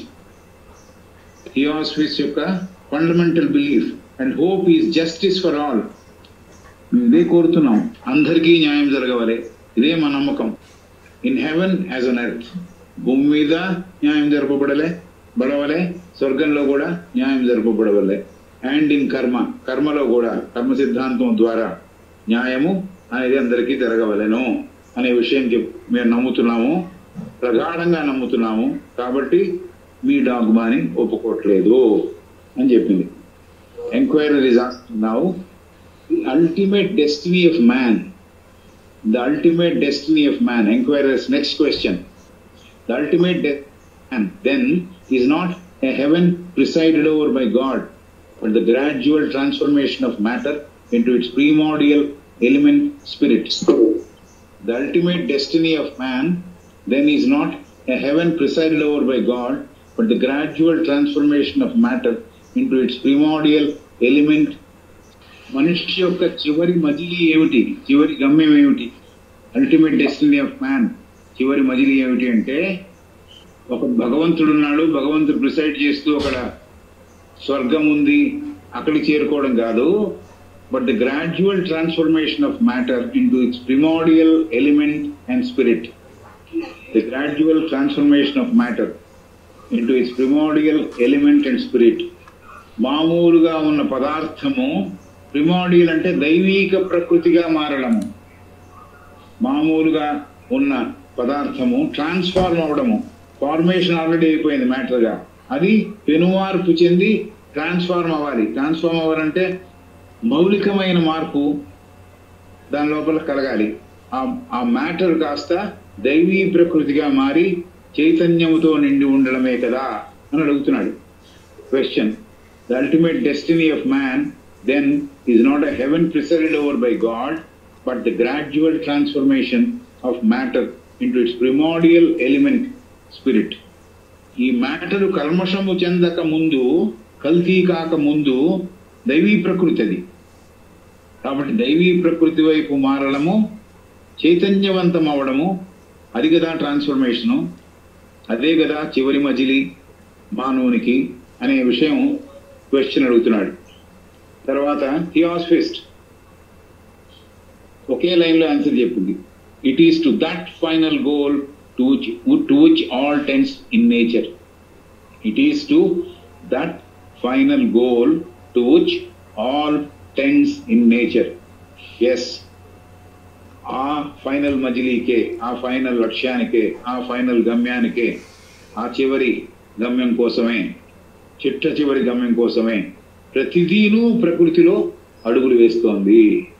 Theosophists యొక్క fundamental belief and hope is justice for all మేము ఇదే కోరుతున్నాం అందరికీ న్యాయం జరగవాలి ఇదే మా నమ్మకం in heaven as on earth భూమి మీద న్యాయం జరపబడలే బడవలే స్వర్గంలో కూడా న్యాయం జరపబడవలే అండ్ ఇన్ కర్మ కర్మలో కూడా కర్మ సిద్ధాంతం ద్వారా న్యాయము అనేది అందరికీ జరగవలెను అనే విషయం చెప్- మేము నమ్ముతున్నాము ప్రగాఢంగా నమ్ముతున్నాము కాబట్టి మీ డాగ్మాని ఒప్పుకోవట్లేదు అని చెప్పింది enquiry is now the ultimate destiny of man. The ultimate destiny of man. Inquirer's next question. The ultimate destiny of man then is not a heaven presided over by God, but the gradual transformation of matter into its primordial element spirit. The ultimate destiny of man then is not a heaven presided over by God, but the gradual transformation of matter into its primordial element మనిషి యొక్క చివరి మజిలీ ఏమిటి చివరి గమ్యం ఏమిటి ultimate destiny of man చివరి మజిలీ ఏమిటి అంటే ఒక భగవంతుడు ఉన్నాడు భగవంతుడు ప్రిసైడ్ చేస్తూ అక్కడ స్వర్గం ఉంది అక్కడికి చేరుకోవడం కాదు but the gradual transformation of matter into its primordial element and spirit the gradual transformation of matter into its primordial element and spirit మామూలుగా ఉన్న పదార్థము ప్రిమోడియల్ అంటే దైవీక ప్రకృతిగా మారడము మామూలుగా ఉన్న పదార్థము ట్రాన్స్ఫార్మ్ అవడము ఫార్మేషన్ ఆల్రెడీ అయిపోయింది మ్యాటర్గా అది పెనుమార్పు చెంది ట్రాన్స్ఫార్మ్ అవ్వాలి ట్రాన్స్ఫార్మ్ అవ్వాలంటే మౌలికమైన మార్పు దాని లోపల కలగాలి ఆ ఆ మ్యాటర్ కాస్త దైవీ ప్రకృతిగా మారి చైతన్యముతో నిండి ఉండడమే కదా అని అడుగుతున్నాడు question the ultimate destiny of man then is not a heaven presided over by God, but the gradual transformation of matter into its primordial element, spirit ఈ మ్యాటర్ కల్మషము చెందక ముందు కల్తీ కాక ముందు దైవీ ప్రకృతి అది కాబట్టి దైవీ ప్రకృతి వైపు మారడము చైతన్యవంతం అవడము అది కదా ట్రాన్స్ఫర్మేషను అదే కదా చివరి మజిలి మానవునికి అనే విషయం క్వశ్చన్ అడుగుతున్నాడు తర్వాత థియాస్ఫిస్ట్ ఒకే లైన్లో ఆన్సర్ చెప్పింది it is to that final goal to which to which all tends in nature it is to that final goal to which all tends in nature ఎస్ ఆ ఫైనల్ మజిలీకే ఆ ఫైనల్ లక్ష్యానికే ఆ ఫైనల్ గమ్యానికే ఆ చివరి గమ్యం కోసమే చిట్ట చివరి గమ్యం కోసమే ప్రతిదీను ప్రకృతిలో అడుగులు వేస్తోంది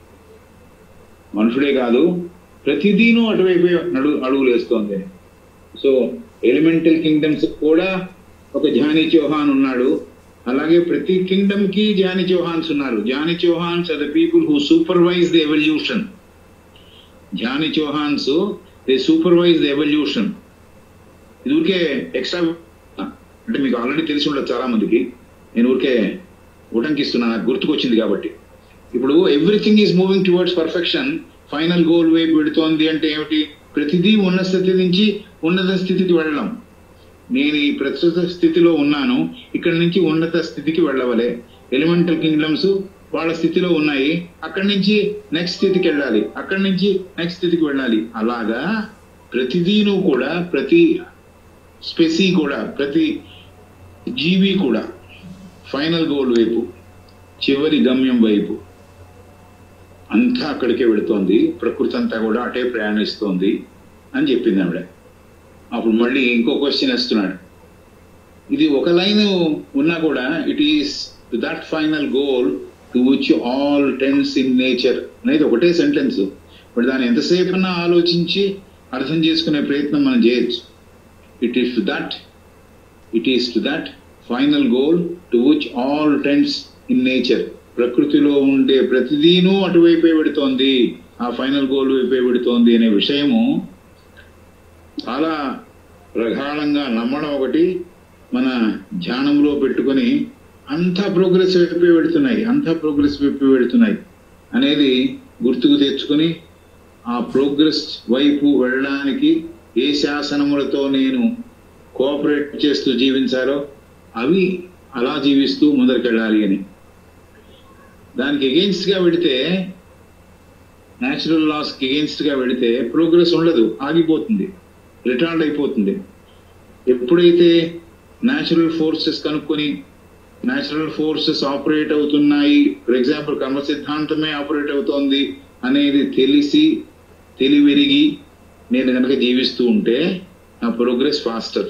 మనుషుడే కాదు ప్రతిదీను అటువైపే నడు అడుగులు వేస్తోంది సో ఎలిమెంటల్ కింగ్డమ్స్ కూడా ఒక జానీ చౌహాన్ ఉన్నాడు అలాగే ప్రతి కింగ్డమ్ కి జానీ చౌహాన్స్ ఉన్నారు జానీ చౌహాన్స్ are the people who supervise the evolution జానీ చౌహాన్స్ దే సూపర్వైజ్ ది ఎవల్యూషన్ ఇది ఊరికే ఎక్స్ట్రా అంటే మీకు ఆల్రెడీ తెలిసి ఉండదు చాలా మందికి నేను ఊరికే ఉటంకిస్తున్నా నాకు గుర్తుకొచ్చింది కాబట్టి ఇప్పుడు everything is moving towards perfection final goal వైపు పెడుతోంది అంటే ఏమిటి ప్రతిదీ ఉన్న స్థితి నుంచి ఉన్నత స్థితికి వెళ్ళడం నేను ఈ ప్రస్తుత స్థితిలో ఉన్నాను ఇక్కడ నుంచి ఉన్నత స్థితికి వెళ్ళవలే ఎలిమెంటల్ కింగ్డమ్స్ వాళ్ళ స్థితిలో ఉన్నాయి అక్కడి నుంచి నెక్స్ట్ స్థితికి వెళ్ళాలి అక్కడి నుంచి నెక్స్ట్ స్థితికి వెళ్ళాలి అలాగా ప్రతిదీను కూడా ప్రతి స్పెసీ కూడా ప్రతి జీవి కూడా ఫైనల్ గోల్ వైపు చివరి గమ్యం వైపు అంతా అక్కడికే వెళుతోంది ప్రకృతి అంతా కూడా అటే ప్రయాణిస్తోంది అని చెప్పింది ఆవిడ అప్పుడు మళ్ళీ ఇంకో క్వశ్చన్ వేస్తున్నాడు ఇది ఒక లైన్ ఉన్నా కూడా it is that final goal to which all tends in nature అనేది ఒకటే సెంటెన్స్ ఇప్పుడు దాన్ని ఎంతసేపు ఆలోచించి అర్థం చేసుకునే ప్రయత్నం మనం చేయొచ్చు it is to that it is to that final goal to which all tends in nature ప్రకృతిలో ఉండే ప్రతిదీనూ అటువైపే పెడుతోంది ఆ ఫైనల్ గోల్ వైపే పెడుతోంది అనే విషయము చాలా ప్రగాఢంగా నమ్మడం ఒకటి మన ధ్యానంలో పెట్టుకొని అంతా ప్రోగ్రెస్ వైపే పెడుతున్నాయి అంతా ప్రోగ్రెస్ వైపే పెడుతున్నాయి అనేది గుర్తుకు తెచ్చుకొని ఆ ప్రోగ్రెస్ వైపు వెళ్ళడానికి ఏ శాసనములతో నేను కోఆపరేట్ చేస్తూ జీవించాలో అవి అలా జీవిస్తూ ముందరికెళ్ళాలి అని దానికి ఎగెయిన్స్ట్ గా పెడితే న్యాచురల్ లాస్ కి ఎగెయిన్స్ట్ గా పెడితే ప్రోగ్రెస్ ఉండదు ఆగిపోతుంది రిటార్డ్ అయిపోతుంది ఎప్పుడైతే న్యాచురల్ ఫోర్సెస్ కనుక్కొని న్యాచురల్ ఫోర్సెస్ ఆపరేట్ అవుతున్నాయి ఫర్ ఎగ్జాంపుల్ కర్మ సిద్ధాంతమే ఆపరేట్ అవుతోంది అనేది తెలిసి తెలివిరిగి నేను కనుక జీవిస్తూ ఉంటే నా ప్రోగ్రెస్ ఫాస్టర్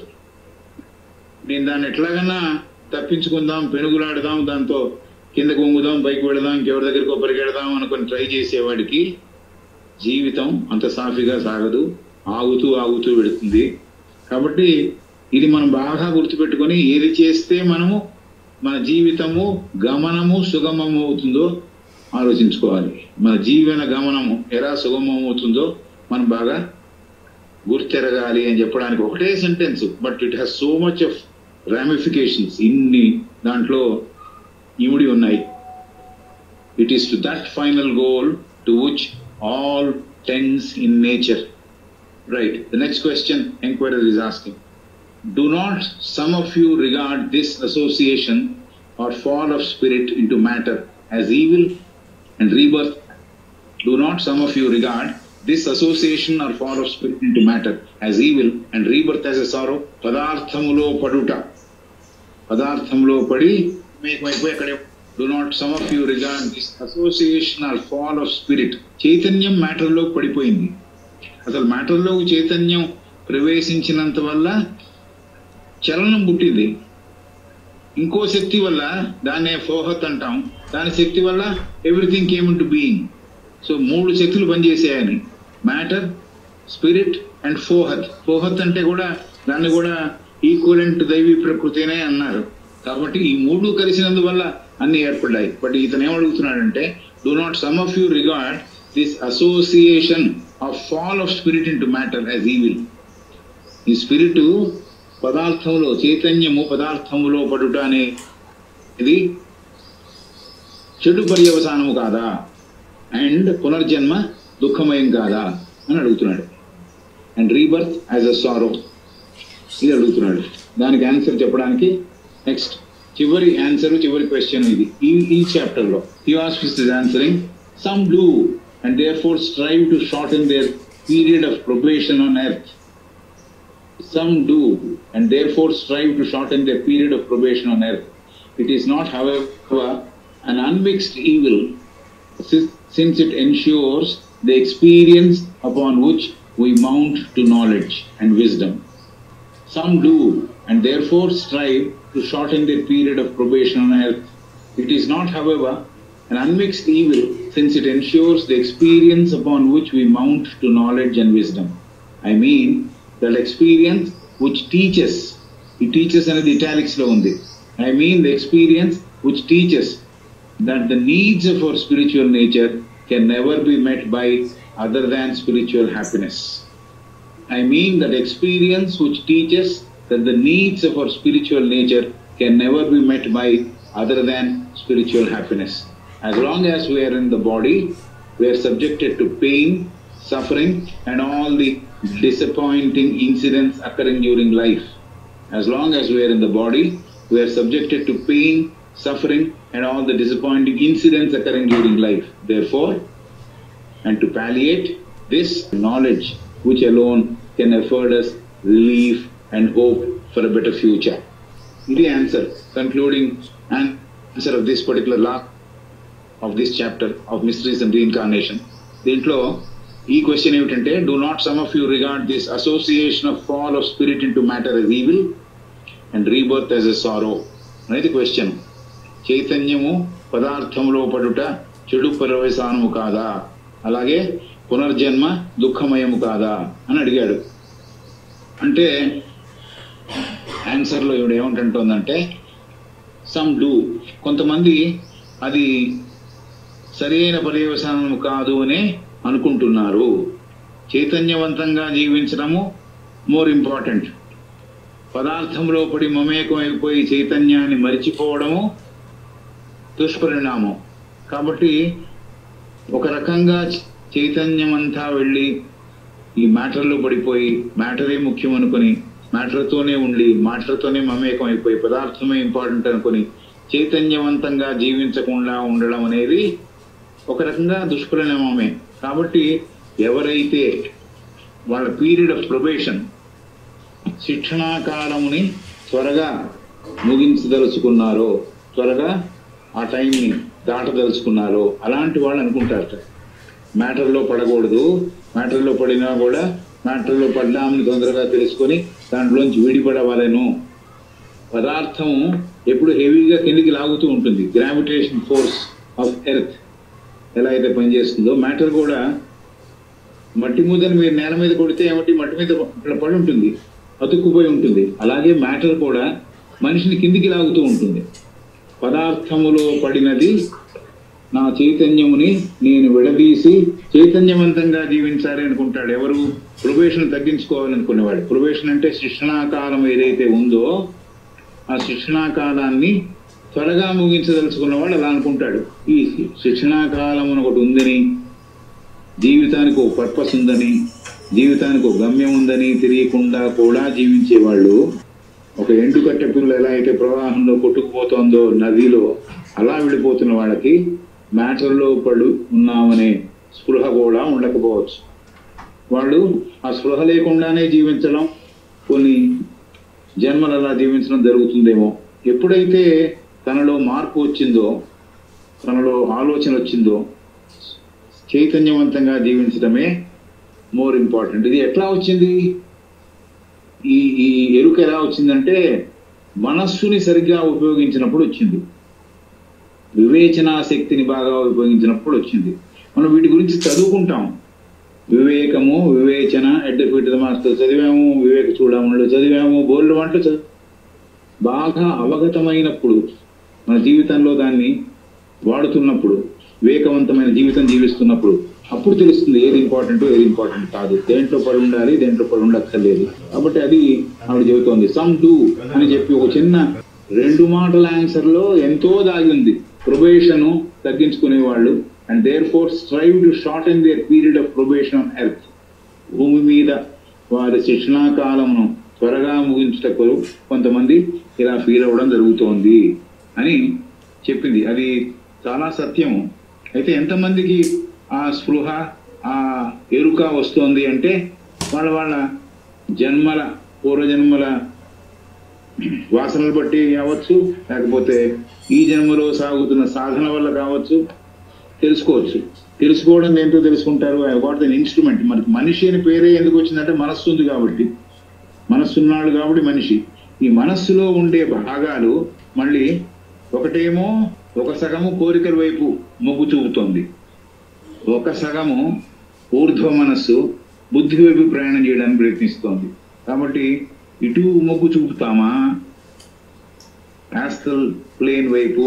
నేను దాన్ని ఎట్లాగన్నా తప్పించుకుందాం పెనుగులాడదాం దాంతో కింద కొంగుదాం పైకి వెళదాం ఇంకెవరి దగ్గరికి పరిగెడదాం అనుకొని ట్రై చేసేవాడికి జీవితం అంత సాఫీగా సాగదు ఆగుతూ ఆగుతూ వెళుతుంది కాబట్టి ఇది మనం బాగా గుర్తుపెట్టుకొని ఏది చేస్తే మనము మన జీవితము గమనము సుగమము అవుతుందో ఆలోచించుకోవాలి మన జీవన గమనము ఎలా సుగమం అవుతుందో మనం బాగా గుర్తెరగాలి అని చెప్పడానికి ఒకటే sentence but it has so much of ramifications ఇన్ని దాంట్లో ఇమిడి ఉన్నాయి it is to that final goal to which all tends in nature right the next question enquirer is asking Do not some of you regard this association or fall of spirit into matter as evil and rebirth? Do not some of you regard this association or fall of spirit into matter as evil and rebirth as a sorrow? పదార్థములో పడుట పదార్థంలో పడి మేకమైపోయి అక్కడే do not some of you regard this association or fall of spirit చైతన్యం మ్యాటర్లోకి పడిపోయింది అసలు మ్యాటర్లోకి చైతన్యం ప్రవేశించినంత వల్ల చలనం పుట్టింది ఇంకో శక్తి వల్ల దాన్నే ఫోహత్ అంటాం దాని శక్తి వల్ల everything came to being so మూడు శక్తులు పనిచేసాయని matter spirit and Fohat Fohat అంటే కూడా దాన్ని కూడా ఈక్వలెంట్ దైవీ ప్రకృతినే అన్నారు కాబట్టి ఈ మూడు కలిసినందువల్ల అన్ని ఏర్పడ్డాయి బట్ ఇతను ఏమడుగుతున్నాడంటే do not some of you regard this association of fall of spirit into matter as evil ఈ స్పిరిట్ పదార్థంలో చైతన్యము పదార్థములో పడుట అనేది చెడు పర్యవసానము కాదా అండ్ పునర్జన్మ దుఃఖమయం కాదా అని అడుగుతున్నాడు and rebirth as a sorrow ఇది అడుగుతున్నాడు దానికి ఆన్సర్ చెప్పడానికి నెక్స్ట్ చివరి ఆన్సర్ చివరి క్వశ్చన్ ఇది ఈ ఈ చాప్టర్ లో హీ ఆస్పిస్ is answering some do and therefore strive to shorten their period of probation on earth some do, and therefore strive to shorten their period of probation on earth. It is not, however, an unmixed evil, si- since it ensures the experience upon which we mount to knowledge and wisdom. Some do, and therefore strive to shorten their period of probation on earth. It is not, however, an unmixed evil, since it ensures the experience upon which we mount to knowledge and wisdom. I mean, that experience which teaches, it teaches అనేది italics లో ఉంది. I mean the experience which teaches that the needs of our spiritual nature can never be met by other than spiritual happiness. I mean that experience which teaches that the needs of our spiritual nature can never be met by other than spiritual happiness. As long as we are in the body, we are subjected to pain, suffering, and all the disappointing incidents occurring during life. As long as we are in the body, we are subjected to pain, suffering, and all the disappointing incidents occurring during life. Therefore, and to palliate this knowledge which alone can afford us relief and hope for a better future. The answer, concluding answer of this particular law of this chapter of mysteries and reincarnation. దీంట్లో ఈ question ఏమిటంటే do not some of you regard this association of fall of spirit into matter as evil and rebirth as a sorrow అనేది question చైతన్యము పదార్థములో పడుట చెడు పరవసానము కాదా అలాగే పునర్జన్మ దుఃఖమయము కాదా అని అడిగాడు అంటే ఆన్సర్లో ఇవిడ ఏమంటుందంటే సమ్ డూ కొంతమంది అది సరైన పర్యవసానము కాదు అని అనుకుంటున్నారు చైతన్యవంతంగా జీవించడము మోర్ ఇంపార్టెంట్ పదార్థంలో పడి మమేకం అయిపోయి చైతన్యాన్ని మరిచిపోవడము దుష్పరిణామం కాబట్టి ఒక రకంగా చైతన్యం అంతా వెళ్ళి ఈ మ్యాటర్లో పడిపోయి మ్యాటరే ముఖ్యం అనుకుని మ్యాటర్తోనే ఉండి మ్యాటర్తోనే మమేకం అయిపోయి పదార్థమే ఇంపార్టెంట్ అనుకుని చైతన్యవంతంగా జీవించకుండా ఉండడం అనేది ఒక రకంగా దుష్పరిణామమే కాబట్టి ఎవరైతే వాళ్ళ పీరియడ్ ఆఫ్ ప్రొబేషన్ శిక్షణా కాలముని త్వరగా ముగించదలుచుకున్నారో త్వరగా ఆ టైంని దాటదలుచుకున్నారో అలాంటి వాళ్ళు అనుకుంటారట మ్యాటర్లో పడకూడదు మ్యాటర్లో పడినా కూడా మ్యాటర్లో పడ్డామని తొందరగా తెలుసుకొని దాంట్లోంచి విడిపడవలను పదార్థం ఎప్పుడు హెవీగా కిందికి లాగుతూ ఉంటుంది గ్రావిటేషన్ ఫోర్స్ ఆఫ్ ఎర్త్ ఎలా అయితే పనిచేస్తుందో మ్యాటర్ కూడా మట్టి ముద్దని మీరు నేల మీద కొడితే ఏమిటి మట్టి మీద ఇట్లా పడి ఉంటుంది అతుక్కుపోయి ఉంటుంది అలాగే మ్యాటర్ కూడా మనిషిని కిందికి లాగుతూ ఉంటుంది పదార్థములో పడినది నా చైతన్యముని నేను విడదీసి చైతన్యవంతంగా జీవించాలి అనుకుంటాడు ఎవరు ప్రొబేషన్ తగ్గించుకోవాలనుకునేవాడు ప్రొబేషన్ అంటే శిక్షణా కాలం ఏదైతే ఉందో ఆ శిక్షణా కాలాన్ని త్వరగా ముగించదలుచుకున్నవాడు అలా అనుకుంటాడు ఈ శిక్షణా కాలం అని ఒకటి ఉందని జీవితానికి ఒక పర్పస్ ఉందని జీవితానికి ఒక గమ్యం ఉందని తెలియకుండా కూడా జీవించే వాళ్ళు ఒక ఎండు కట్టె పిల్ల ఎలా అయితే ప్రవాహంలో కొట్టుకుపోతుందో నదిలో అలా వెళ్ళిపోతున్న వాళ్ళకి మ్యాటర్లో పడు ఉన్నామనే స్పృహ కూడా ఉండకపోవచ్చు వాళ్ళు ఆ స్పృహ లేకుండానే జీవించడం కొన్ని జన్మలు అలా జీవించడం జరుగుతుందేమో ఎప్పుడైతే తనలో మార్పు వచ్చిందో తనలో ఆలోచన వచ్చిందో చైతన్యవంతంగా జీవించడమే మోర్ ఇంపార్టెంట్ ఇది ఎట్లా వచ్చింది ఈ ఈ ఎరుక ఎలా వచ్చిందంటే మనస్సుని సరిగ్గా ఉపయోగించినప్పుడు వచ్చింది వివేచనా శక్తిని బాగా ఉపయోగించినప్పుడు వచ్చింది మనం వీటి గురించి చదువుకుంటాం వివేకము వివేచన ఎడ్డ ఫీట్ మాస్టర్ చదివాము వివేక చూడమనులు చదివాము బోర్డు వంటలు చదివాము బాగా అవగతమైనప్పుడు మన జీవితంలో దాన్ని వాడుతున్నప్పుడు వివేకవంతమైన జీవితం జీవిస్తున్నప్పుడు అప్పుడు తెలుస్తుంది ఏది ఇంపార్టెంట్ ఏది ఇంపార్టెంట్ కాదు దేంట్లో పడి ఉండాలి దేంట్లో పడి ఉండక్కర్లేదు కాబట్టి అది ఆవిడ చెబుతోంది సమ్ డూ అని చెప్పి ఒక చిన్న రెండు మాటల ఆన్సర్ లో ఎంతో దాగి ఉంది ప్రొబేషన్ తగ్గించుకునే వాళ్ళు and therefore strive to shorten their period of probation on earth భూమి మీద వారి శిక్షణా కాలమును త్వరగా ముగించుటకు కొంతమంది ఇలా ఫీల్ అవ్వడం జరుగుతోంది అని చెప్పింది అది చాలా సత్యము అయితే ఎంతమందికి ఆ స్పృహ ఆ ఎరుక వస్తోంది అంటే వాళ్ళ వాళ్ళ జన్మల పూర్వజన్మల వాసనలు బట్టి కావచ్చు లేకపోతే ఈ జన్మలో సాగుతున్న సాధన వల్ల కావచ్చు తెలుసుకోవచ్చు తెలుసుకోవడం ఏంటో తెలుసుకుంటారు వాట్ దన్ ఇన్స్ట్రుమెంట్ మనకి మనిషి అని పేరే ఎందుకు వచ్చిందంటే మనస్సు ఉంది కాబట్టి మనస్సు ఉన్నాడు కాబట్టి మనిషి ఈ మనస్సులో ఉండే భాగాలు మళ్ళీ ఒకటేమో ఒక సగము కోరికల వైపు మొగ్గు చూపుతోంది ఒక సగము ఊర్ధ్వ మనస్సు బుద్ధి వైపు ప్రయాణం చేయడానికి ప్రయత్నిస్తోంది కాబట్టి ఇటు మొగ్గు చూపుతామా యాస్టల్ ప్లేన్ వైపు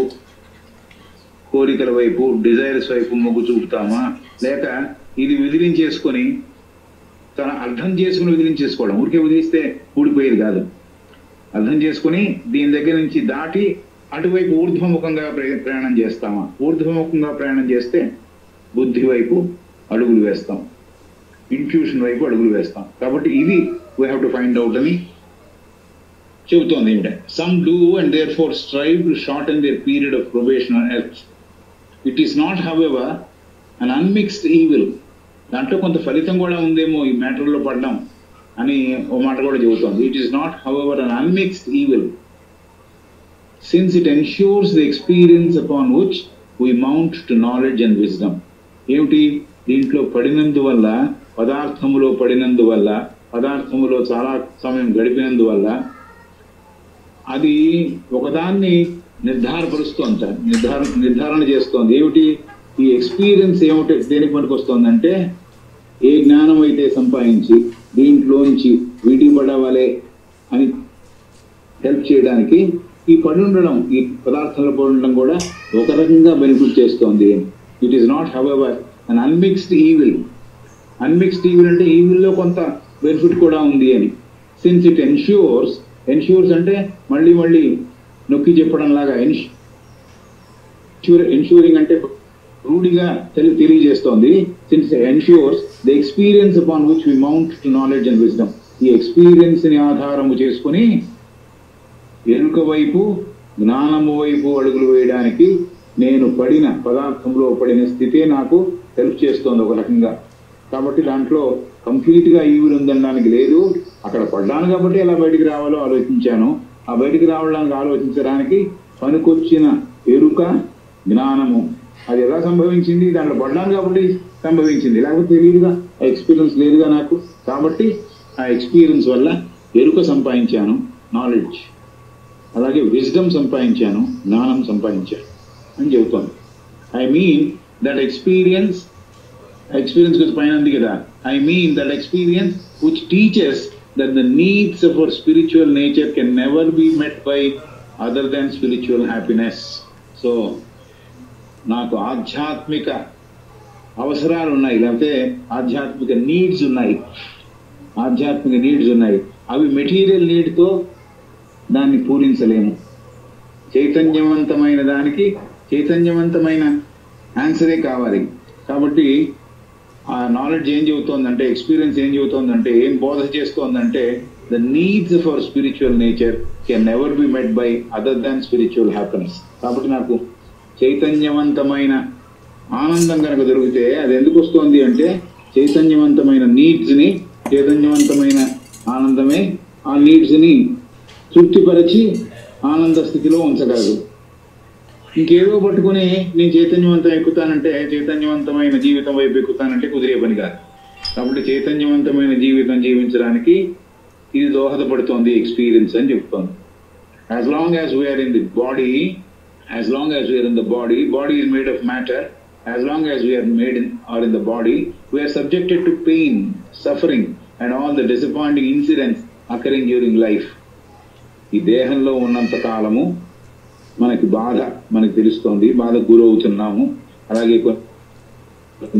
కోరికల వైపు డిజైర్స్ వైపు మొగ్గు చూపుతామా లేక ఇది విదిలించేసుకొని తన అర్థం చేసుకుని విదిలించేసుకోవడం ఊరికే వదిలిస్తే ఊడిపోయేది కాదు అర్థం చేసుకుని దీని దగ్గర నుంచి దాటి అటువైపు ఊర్ధ్వముఖంగా ప్రయ- ప్రయాణం చేస్తామా ఊర్ధ్వముఖంగా ప్రయాణం చేస్తే బుద్ధి వైపు అడుగులు వేస్తాం ఇంట్యూషన్ వైపు అడుగులు వేస్తాం కాబట్టి ఇది we have to find out అని చెబుతోంది ఏమిట some do and therefore strive to shorten their period of probation on earth it is not however an unmixed evil దాంట్లో కొంత ఫలితం కూడా ఉందేమో ఈ మ్యాటర్లో పడ్డం అని ఓ మాట కూడా చెబుతోంది it is not however an unmixed evil since it ensures the experience upon which we mount to knowledge and wisdom ఏమిటి దీంట్లో పడినందువల్ల పదార్థములో పడినందువల్ల పదార్థములో చాలా సమయం గడిపినందువల్ల అది ఒకదాన్ని నిర్ధారపరుస్తోంది నిర్ధారణ నిర్ధారణ చేస్తోంది ఏమిటి ఈ ఎక్స్పీరియన్స్ ఏమిటి దేనికి పనికి వస్తుందంటే ఏ జ్ఞానం అయితే సంపాదించి దీంట్లోంచి వీటికి పడవలే అని హెల్ప్ చేయడానికి ఈ పడి ఉండడం ఈ పదార్థంలో పడి ఉండడం కూడా ఒక రకంగా బెనిఫిట్ చేస్తోంది it is not however an unmixed evil unmixed evil అంటే ఈవిల్లో కొంత బెనిఫిట్ కూడా ఉంది అని సిన్స్ ఇట్ ఎన్ష్యూర్స్ ఎన్ష్యూర్స్ అంటే మళ్ళీ మళ్ళీ నొక్కి చెప్పడం లాగా ఎన్ష్యూర్ ఎన్ష్యూరింగ్ అంటే రూఢిగా తెలి తెలియజేస్తోంది since ensures the experience upon which we mount to knowledge and wisdom ఈ ఎక్స్పీరియన్స్ ని ఆధారము చేసుకుని ఎరుక వైపు జ్ఞానము వైపు అడుగులు వేయడానికి నేను పడిన పదార్థంలో పడిన స్థితే నాకు హెల్ప్ చేస్తోంది ఒక రకంగా కాబట్టి దాంట్లో కంప్లీట్ గా ఈవిల్ ఉందనడానికి లేదు అక్కడ పడ్డాను కాబట్టి ఎలా బయటికి రావాలో ఆలోచించాను ఆ బయటికి రావడానికి ఆలోచించడానికి పనికొచ్చిన ఎరుక జ్ఞానము అది ఎలా సంభవించింది దాంట్లో పడ్డాను కాబట్టి సంభవించింది లేకపోతే తెలియదుగా ఆ ఎక్స్పీరియన్స్ లేదుగా నాకు కాబట్టి ఆ ఎక్స్పీరియన్స్ వల్ల ఎరుక సంపాదించాను నాలెడ్జ్ అలాగే విజ్డమ్ సంపాదించాను జ్ఞానం సంపాదించాను అని చెబుతోంది I mean that experience experience గురించి పైన ఉంది కదా I mean that experience which teaches that the needs of our spiritual nature can never be met by other than spiritual happiness so నాకు ఆధ్యాత్మిక అవసరాలు ఉన్నాయి లేకపోతే ఆధ్యాత్మిక నీడ్స్ ఉన్నాయి ఆధ్యాత్మిక నీడ్స్ ఉన్నాయి అవి మెటీరియల్ నీడ్తో దాన్ని పూరించలేము చైతన్యవంతమైన దానికి చైతన్యవంతమైన ఆన్సరే కావాలి కాబట్టి ఆ నాలెడ్జ్ ఏం చెబుతోందంటే ఎక్స్పీరియన్స్ ఏం చెబుతోందంటే ఏం బోధ చేస్తోందంటే the needs of our spiritual nature can never be met by other than spiritual happiness కాబట్టి నాకు చైతన్యవంతమైన ఆనందం కనుక దొరికితే అది ఎందుకు వస్తుంది అంటే చైతన్యవంతమైన నీడ్స్ ని చైతన్యవంతమైన ఆనందమే ఆ నీడ్స్ ని తృప్తిపరిచి ఆనంద స్థితిలో ఉంచగలదు ఇంకేదో పట్టుకుని నేను చైతన్యవంతం ఎక్కుతానంటే చైతన్యవంతమైన జీవితం వైపు ఎక్కుతానంటే కుదిరే పని కాదు కాబట్టి చైతన్యవంతమైన జీవితం జీవించడానికి ఇది దోహదపడుతోంది ఎక్స్పీరియన్స్ అని చెప్తోంది as long as we're in the body as long as we're in the body body is made of matter as long as we're made in or in the body we're subjected to pain suffering and all the disappointing incidents occurring during life ఈ దేహంలో ఉన్నంత కాలము మనకి బాధ మనకి తెలుస్తోంది బాధ గురవుతున్నాము అలాగే కొన్ని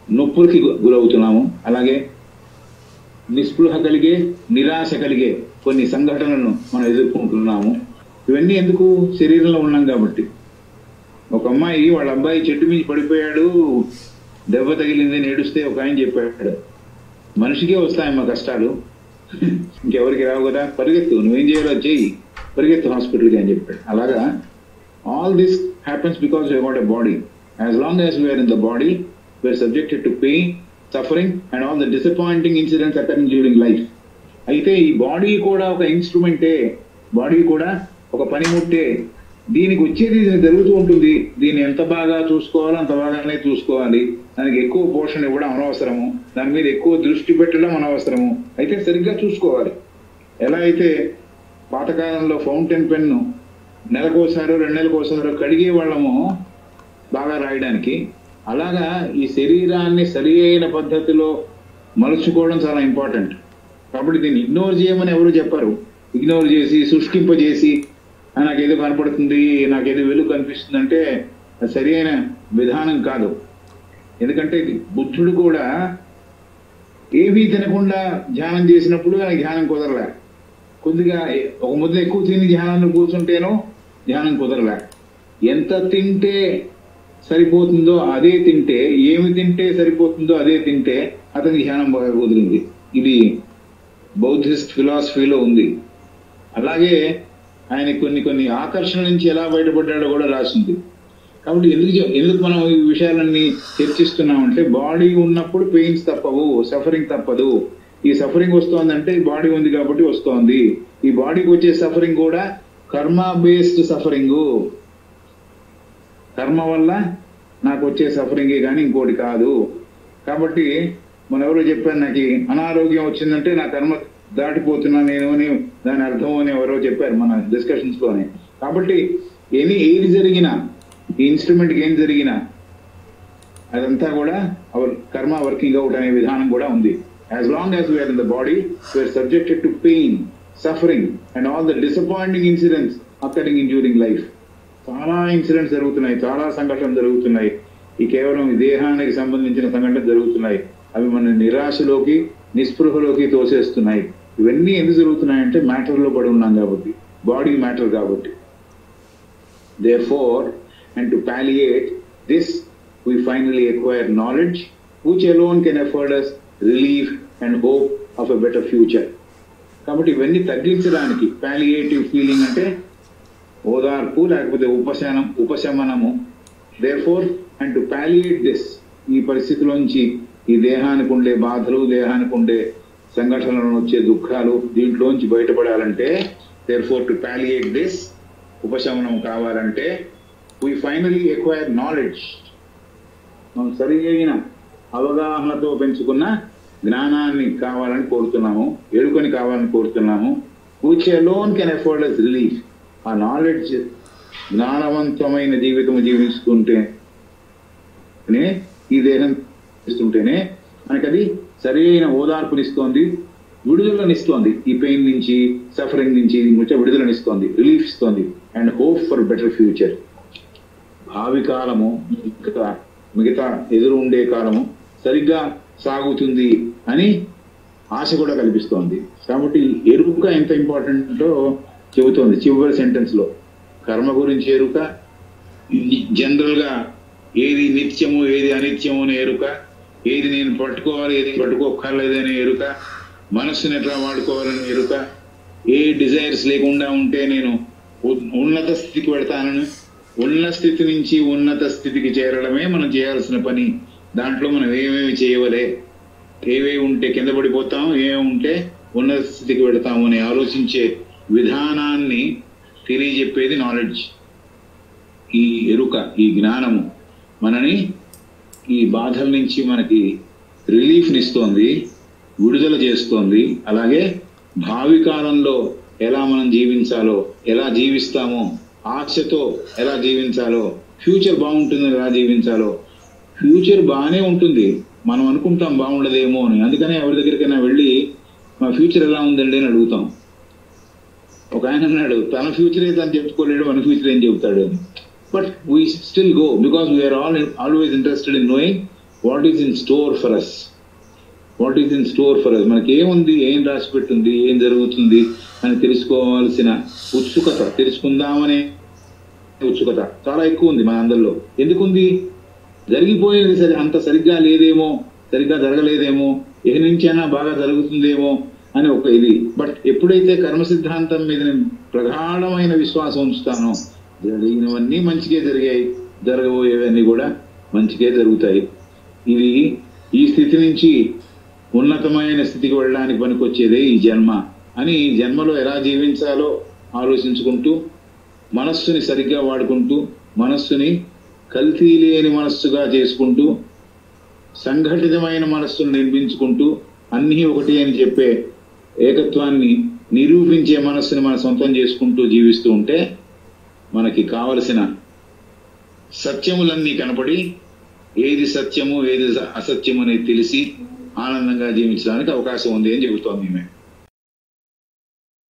నొప్పులకి గు- గురవుతున్నాము అలాగే నిస్పృహ కలిగే నిరాశ కలిగే కొన్ని సంఘటనలను మనం ఎదుర్కొంటున్నాము ఇవన్నీ ఎందుకు శరీరంలో ఉన్నాం కాబట్టి ఒక అమ్మాయి వాళ్ళ అబ్బాయి చెట్టు మీద పడిపోయాడు దెబ్బ తగిలింది అని ఏడుస్తే ఒక ఆయన చెప్పాడు మనిషికే వస్తాయమ్మా కష్టాలు ఇంకెవరికి రావు కదా పరిగెత్తు నువ్వేం చేయాలో అది చెయ్యి పరిగెత్తు హాస్పిటల్కి అని చెప్పాడు అలాగా all this happens because you got a body as long as we're in the body we're subjected to pain suffering and all the disappointing incidents occurring during life అయితే ఈ బాడీ కూడా ఒక ఇన్స్ట్రుమెంటే బాడీ కూడా ఒక పనిముట్టే దీనికి వచ్చేది ఇది జరుగుతూ ఉంటుంది దీన్ని ఎంత బాగా చూసుకోవాలో అంత బాగానే చూసుకోవాలి దానికి ఎక్కువ పోషణ ఇవ్వడం అనవసరము దాని మీద ఎక్కువ దృష్టి పెట్టడం అనవసరము అయితే సరిగ్గా చూసుకోవాలి ఎలా అయితే పాతకాలంలో ఫౌంటైన్ పెన్ను నెలకోసారో రెండు నెలకోసారో కడిగే వాళ్ళము బాగా రాయడానికి అలాగా ఈ శరీరాన్ని సరి అయిన పద్ధతిలో మలుచుకోవడం చాలా ఇంపార్టెంట్ కాబట్టి దీన్ని ఇగ్నోర్ చేయమని ఎవరు చెప్పారు ఇగ్నోర్ చేసి శుష్కింపజేసి "ఆ, నాకేదో కనపడుతుంది నాకేదో వెలుగు కనిపిస్తుంది అంటే అది సరి అయిన విధానం కాదు ఎందుకంటే ఇది బుద్ధుడు కూడా ఏమీ తినకుండా ధ్యానం చేసినప్పుడు ఆయనకి ధ్యానం కుదరలే కొద్దిగా ఒక ముద్ద ఎక్కువ తిని ధ్యానంలో కూర్చుంటేనో ధ్యానం కుదరలే ఎంత తింటే సరిపోతుందో అదే తింటే ఏమి తింటే సరిపోతుందో అదే తింటే అతనికి ధ్యానం బాగా కుదిరింది ఇది బౌద్ధిస్ట్ ఫిలాసఫీలో ఉంది అలాగే ఆయన కొన్ని కొన్ని ఆకర్షణ నుంచి ఎలా బయటపడ్డాడో కూడా రాసింది కాబట్టి ఎందుకు చె- ఎందుకు మనం ఈ విషయాలన్నీ చర్చిస్తున్నామంటే బాడీ ఉన్నప్పుడు పెయిన్స్ తప్పవు సఫరింగ్ తప్పదు ఈ సఫరింగ్ వస్తోందంటే ఈ బాడీ ఉంది కాబట్టి వస్తోంది ఈ బాడీకి వచ్చే సఫరింగ్ కూడా కర్మ బేస్డ్ సఫరింగ్ కర్మ వల్ల నాకు వచ్చే సఫరింగే కానీ ఇంకోటి కాదు కాబట్టి మన ఎవరో చెప్పారు నాకు ఈ అనారోగ్యం వచ్చిందంటే నా కర్మ దాటిపోతున్నా నేను అని దాని అర్థం అని ఎవరో చెప్పారు మన డిస్కషన్స్ లోనే కాబట్టి ఎనీ ఏది జరిగినా ఈ ఇన్స్ట్రుమెంట్ ఏం జరిగినా అదంతా కూడా అవర్ కర్మ వర్కింగ్ అవుట్ అనే విధానం కూడా ఉంది as long as we're in the body we're subjected to pain suffering and all the disappointing incidents occurring in during life చాలా ఇన్సిడెంట్స్ జరుగుతున్నాయి చాలా సంఘటనలు జరుగుతున్నాయి ఈ కేవలం ఈ దేహానికి సంబంధించిన సంఘటనలు జరుగుతున్నాయి అవి మన నిరాశలోకి నిస్పృహలోకి తోసేస్తున్నాయి ఇవన్నీ ఎందుకు జరుగుతున్నాయంటే మ్యాటర్లో పడి ఉన్నాం కాబట్టి బాడీ మ్యాటర్ కాబట్టి Therefore, and to palliate this, we finally acquire knowledge, which alone can afford us relief and hope of a better future. కాబట్టి ఇవన్నీ తగ్గించడానికి పాలియేటివ్ ఫీలింగ్ అంటే ఓదార్పు లేకపోతే ఉపశమనం ఉపశమనము therefore and to palliate this ఈ పరిస్థితిలోంచి ఈ దేహానికి ఉండే బాధలు దేహానికి ఉండే సంఘటనలను వచ్చే దుఃఖాలు దీంట్లోంచి బయటపడాలంటే therefore to palliate this ఉపశమనం కావాలంటే వీ ఫైనలీ ఎక్వైర్ నాలెడ్జ్ మనం సరి అయిన అవగాహనతో పెంచుకున్న జ్ఞానాన్ని కావాలని కోరుతున్నాము ఎరుకని కావాలని కోరుతున్నాము which alone can afford us relief ఆ నాలెడ్జ్ జ్ఞానవంతమైన జీవితం జీవిస్తుంటే నే ఈ దేహం ఇస్తుంటేనే మనకి అది సరి అయిన ఓదార్పునిస్తోంది విడుదలనిస్తోంది ఈ పెయిన్ నుంచి సఫరింగ్ నుంచి దీని నుంచి విడుదలనిస్తోంది రిలీఫ్ ఇస్తోంది and hope for better future భావి కాలము మిగతా మిగతా ఎదురు ఉండే కాలము సరిగ్గా సాగుతుంది అని ఆశ కూడా కల్పిస్తోంది కాబట్టి ఎరుక ఎంత ఇంపార్టెంటో చెబుతోంది చివరి సెంటెన్స్ లో కర్మ గురించి ఎరుక జనరల్ గా ఏది నిత్యము ఏది అనిత్యము అనే ఎరుక ఏది నేను పట్టుకోవాలి ఏది పట్టుకోక్కర్లేదనే ఎరుక మనస్సుని ఎట్లా వాడుకోవాలని ఎరుక ఏ డిజైర్స్ లేకుండా ఉంటే నేను ఉ- ఉన్నత స్థితికి వెళ్తానని ఉన్న స్థితి నుంచి ఉన్నత స్థితికి చేరడమే మనం చేయాల్సిన పని దాంట్లో మనం ఏమేమి చేయవలే ఏవేవి ఉంటే కింద పడిపోతాం ఏమేమి ఉంటే ఉన్నత స్థితికి వెళతాము అని ఆలోచించే విధానాన్ని తెలియజెప్పేది నాలెడ్జ్ ఈ ఎరుక ఈ జ్ఞానము మనని ఈ బాధల నుంచి మనకి రిలీఫ్ని ఇస్తోంది విడుదల చేస్తోంది అలాగే భావి కాలంలో ఎలా మనం జీవించాలో ఎలా జీవిస్తామో ఆశతో ఎలా జీవించాలో ఫ్యూచర్ బాగుంటుందని ఎలా జీవించాలో ఫ్యూచర్ బాగానే ఉంటుంది మనం అనుకుంటాం బాగుండదేమో అని అందుకనే ఎవరి దగ్గరికైనా వెళ్ళి మా ఫ్యూచర్ ఎలా ఉందండి అని అడుగుతాం ఒక ఆయన అన్నాడు తన ఫ్యూచరే తను చెప్పుకోలేడు మన ఫ్యూచర్ ఏం చెబుతాడు అని but we still go because we're all always interested in knowing what is in store for us what is in store for us మనకి ఏముంది ఏం రాసి పెట్టుంది ఏం జరుగుతుంది అని తెలుసుకోవాల్సిన ఉత్సుకత తెలుసుకుందామనే ఉత్సుకత చాలా ఎక్కువ ఉంది మన అందరిలో ఎందుకుంది జరిగిపోయేది సరి అంత సరిగ్గా లేదేమో సరిగ్గా జరగలేదేమో ఏ నుంచైనా బాగా జరుగుతుందేమో అని ఒక ఇది బట్ ఎప్పుడైతే కర్మ సిద్ధాంతం మీద నేను ప్రగాఢమైన విశ్వాసం ఉంచుతానో జరిగినవన్నీ మంచిగా జరిగాయి జరగబోయేవన్నీ కూడా మంచిగా జరుగుతాయి ఇది ఈ స్థితి నుంచి ఉన్నతమైన స్థితికి వెళ్ళడానికి పనికొచ్చేదే ఈ జన్మ అని ఈ జన్మలో ఎలా జీవించాలో ఆలోచించుకుంటూ మనస్సుని సరిగ్గా వాడుకుంటూ మనస్సుని కల్తీ లేని మనస్సుగా చేసుకుంటూ సంఘటితమైన మనస్సును నిర్మించుకుంటూ అన్నీ ఒకటి అని చెప్పే ఏకత్వాన్ని నిరూపించే మనస్సుని మన సొంతం చేసుకుంటూ జీవిస్తూ ఉంటే మనకి కావలసిన సత్యములన్నీ కనపడి ఏది సత్యము ఏది అసత్యము అనేది తెలిసి ఆనందంగా జీవించడానికి అవకాశం ఉంది అని చెబుతోంది ఈమె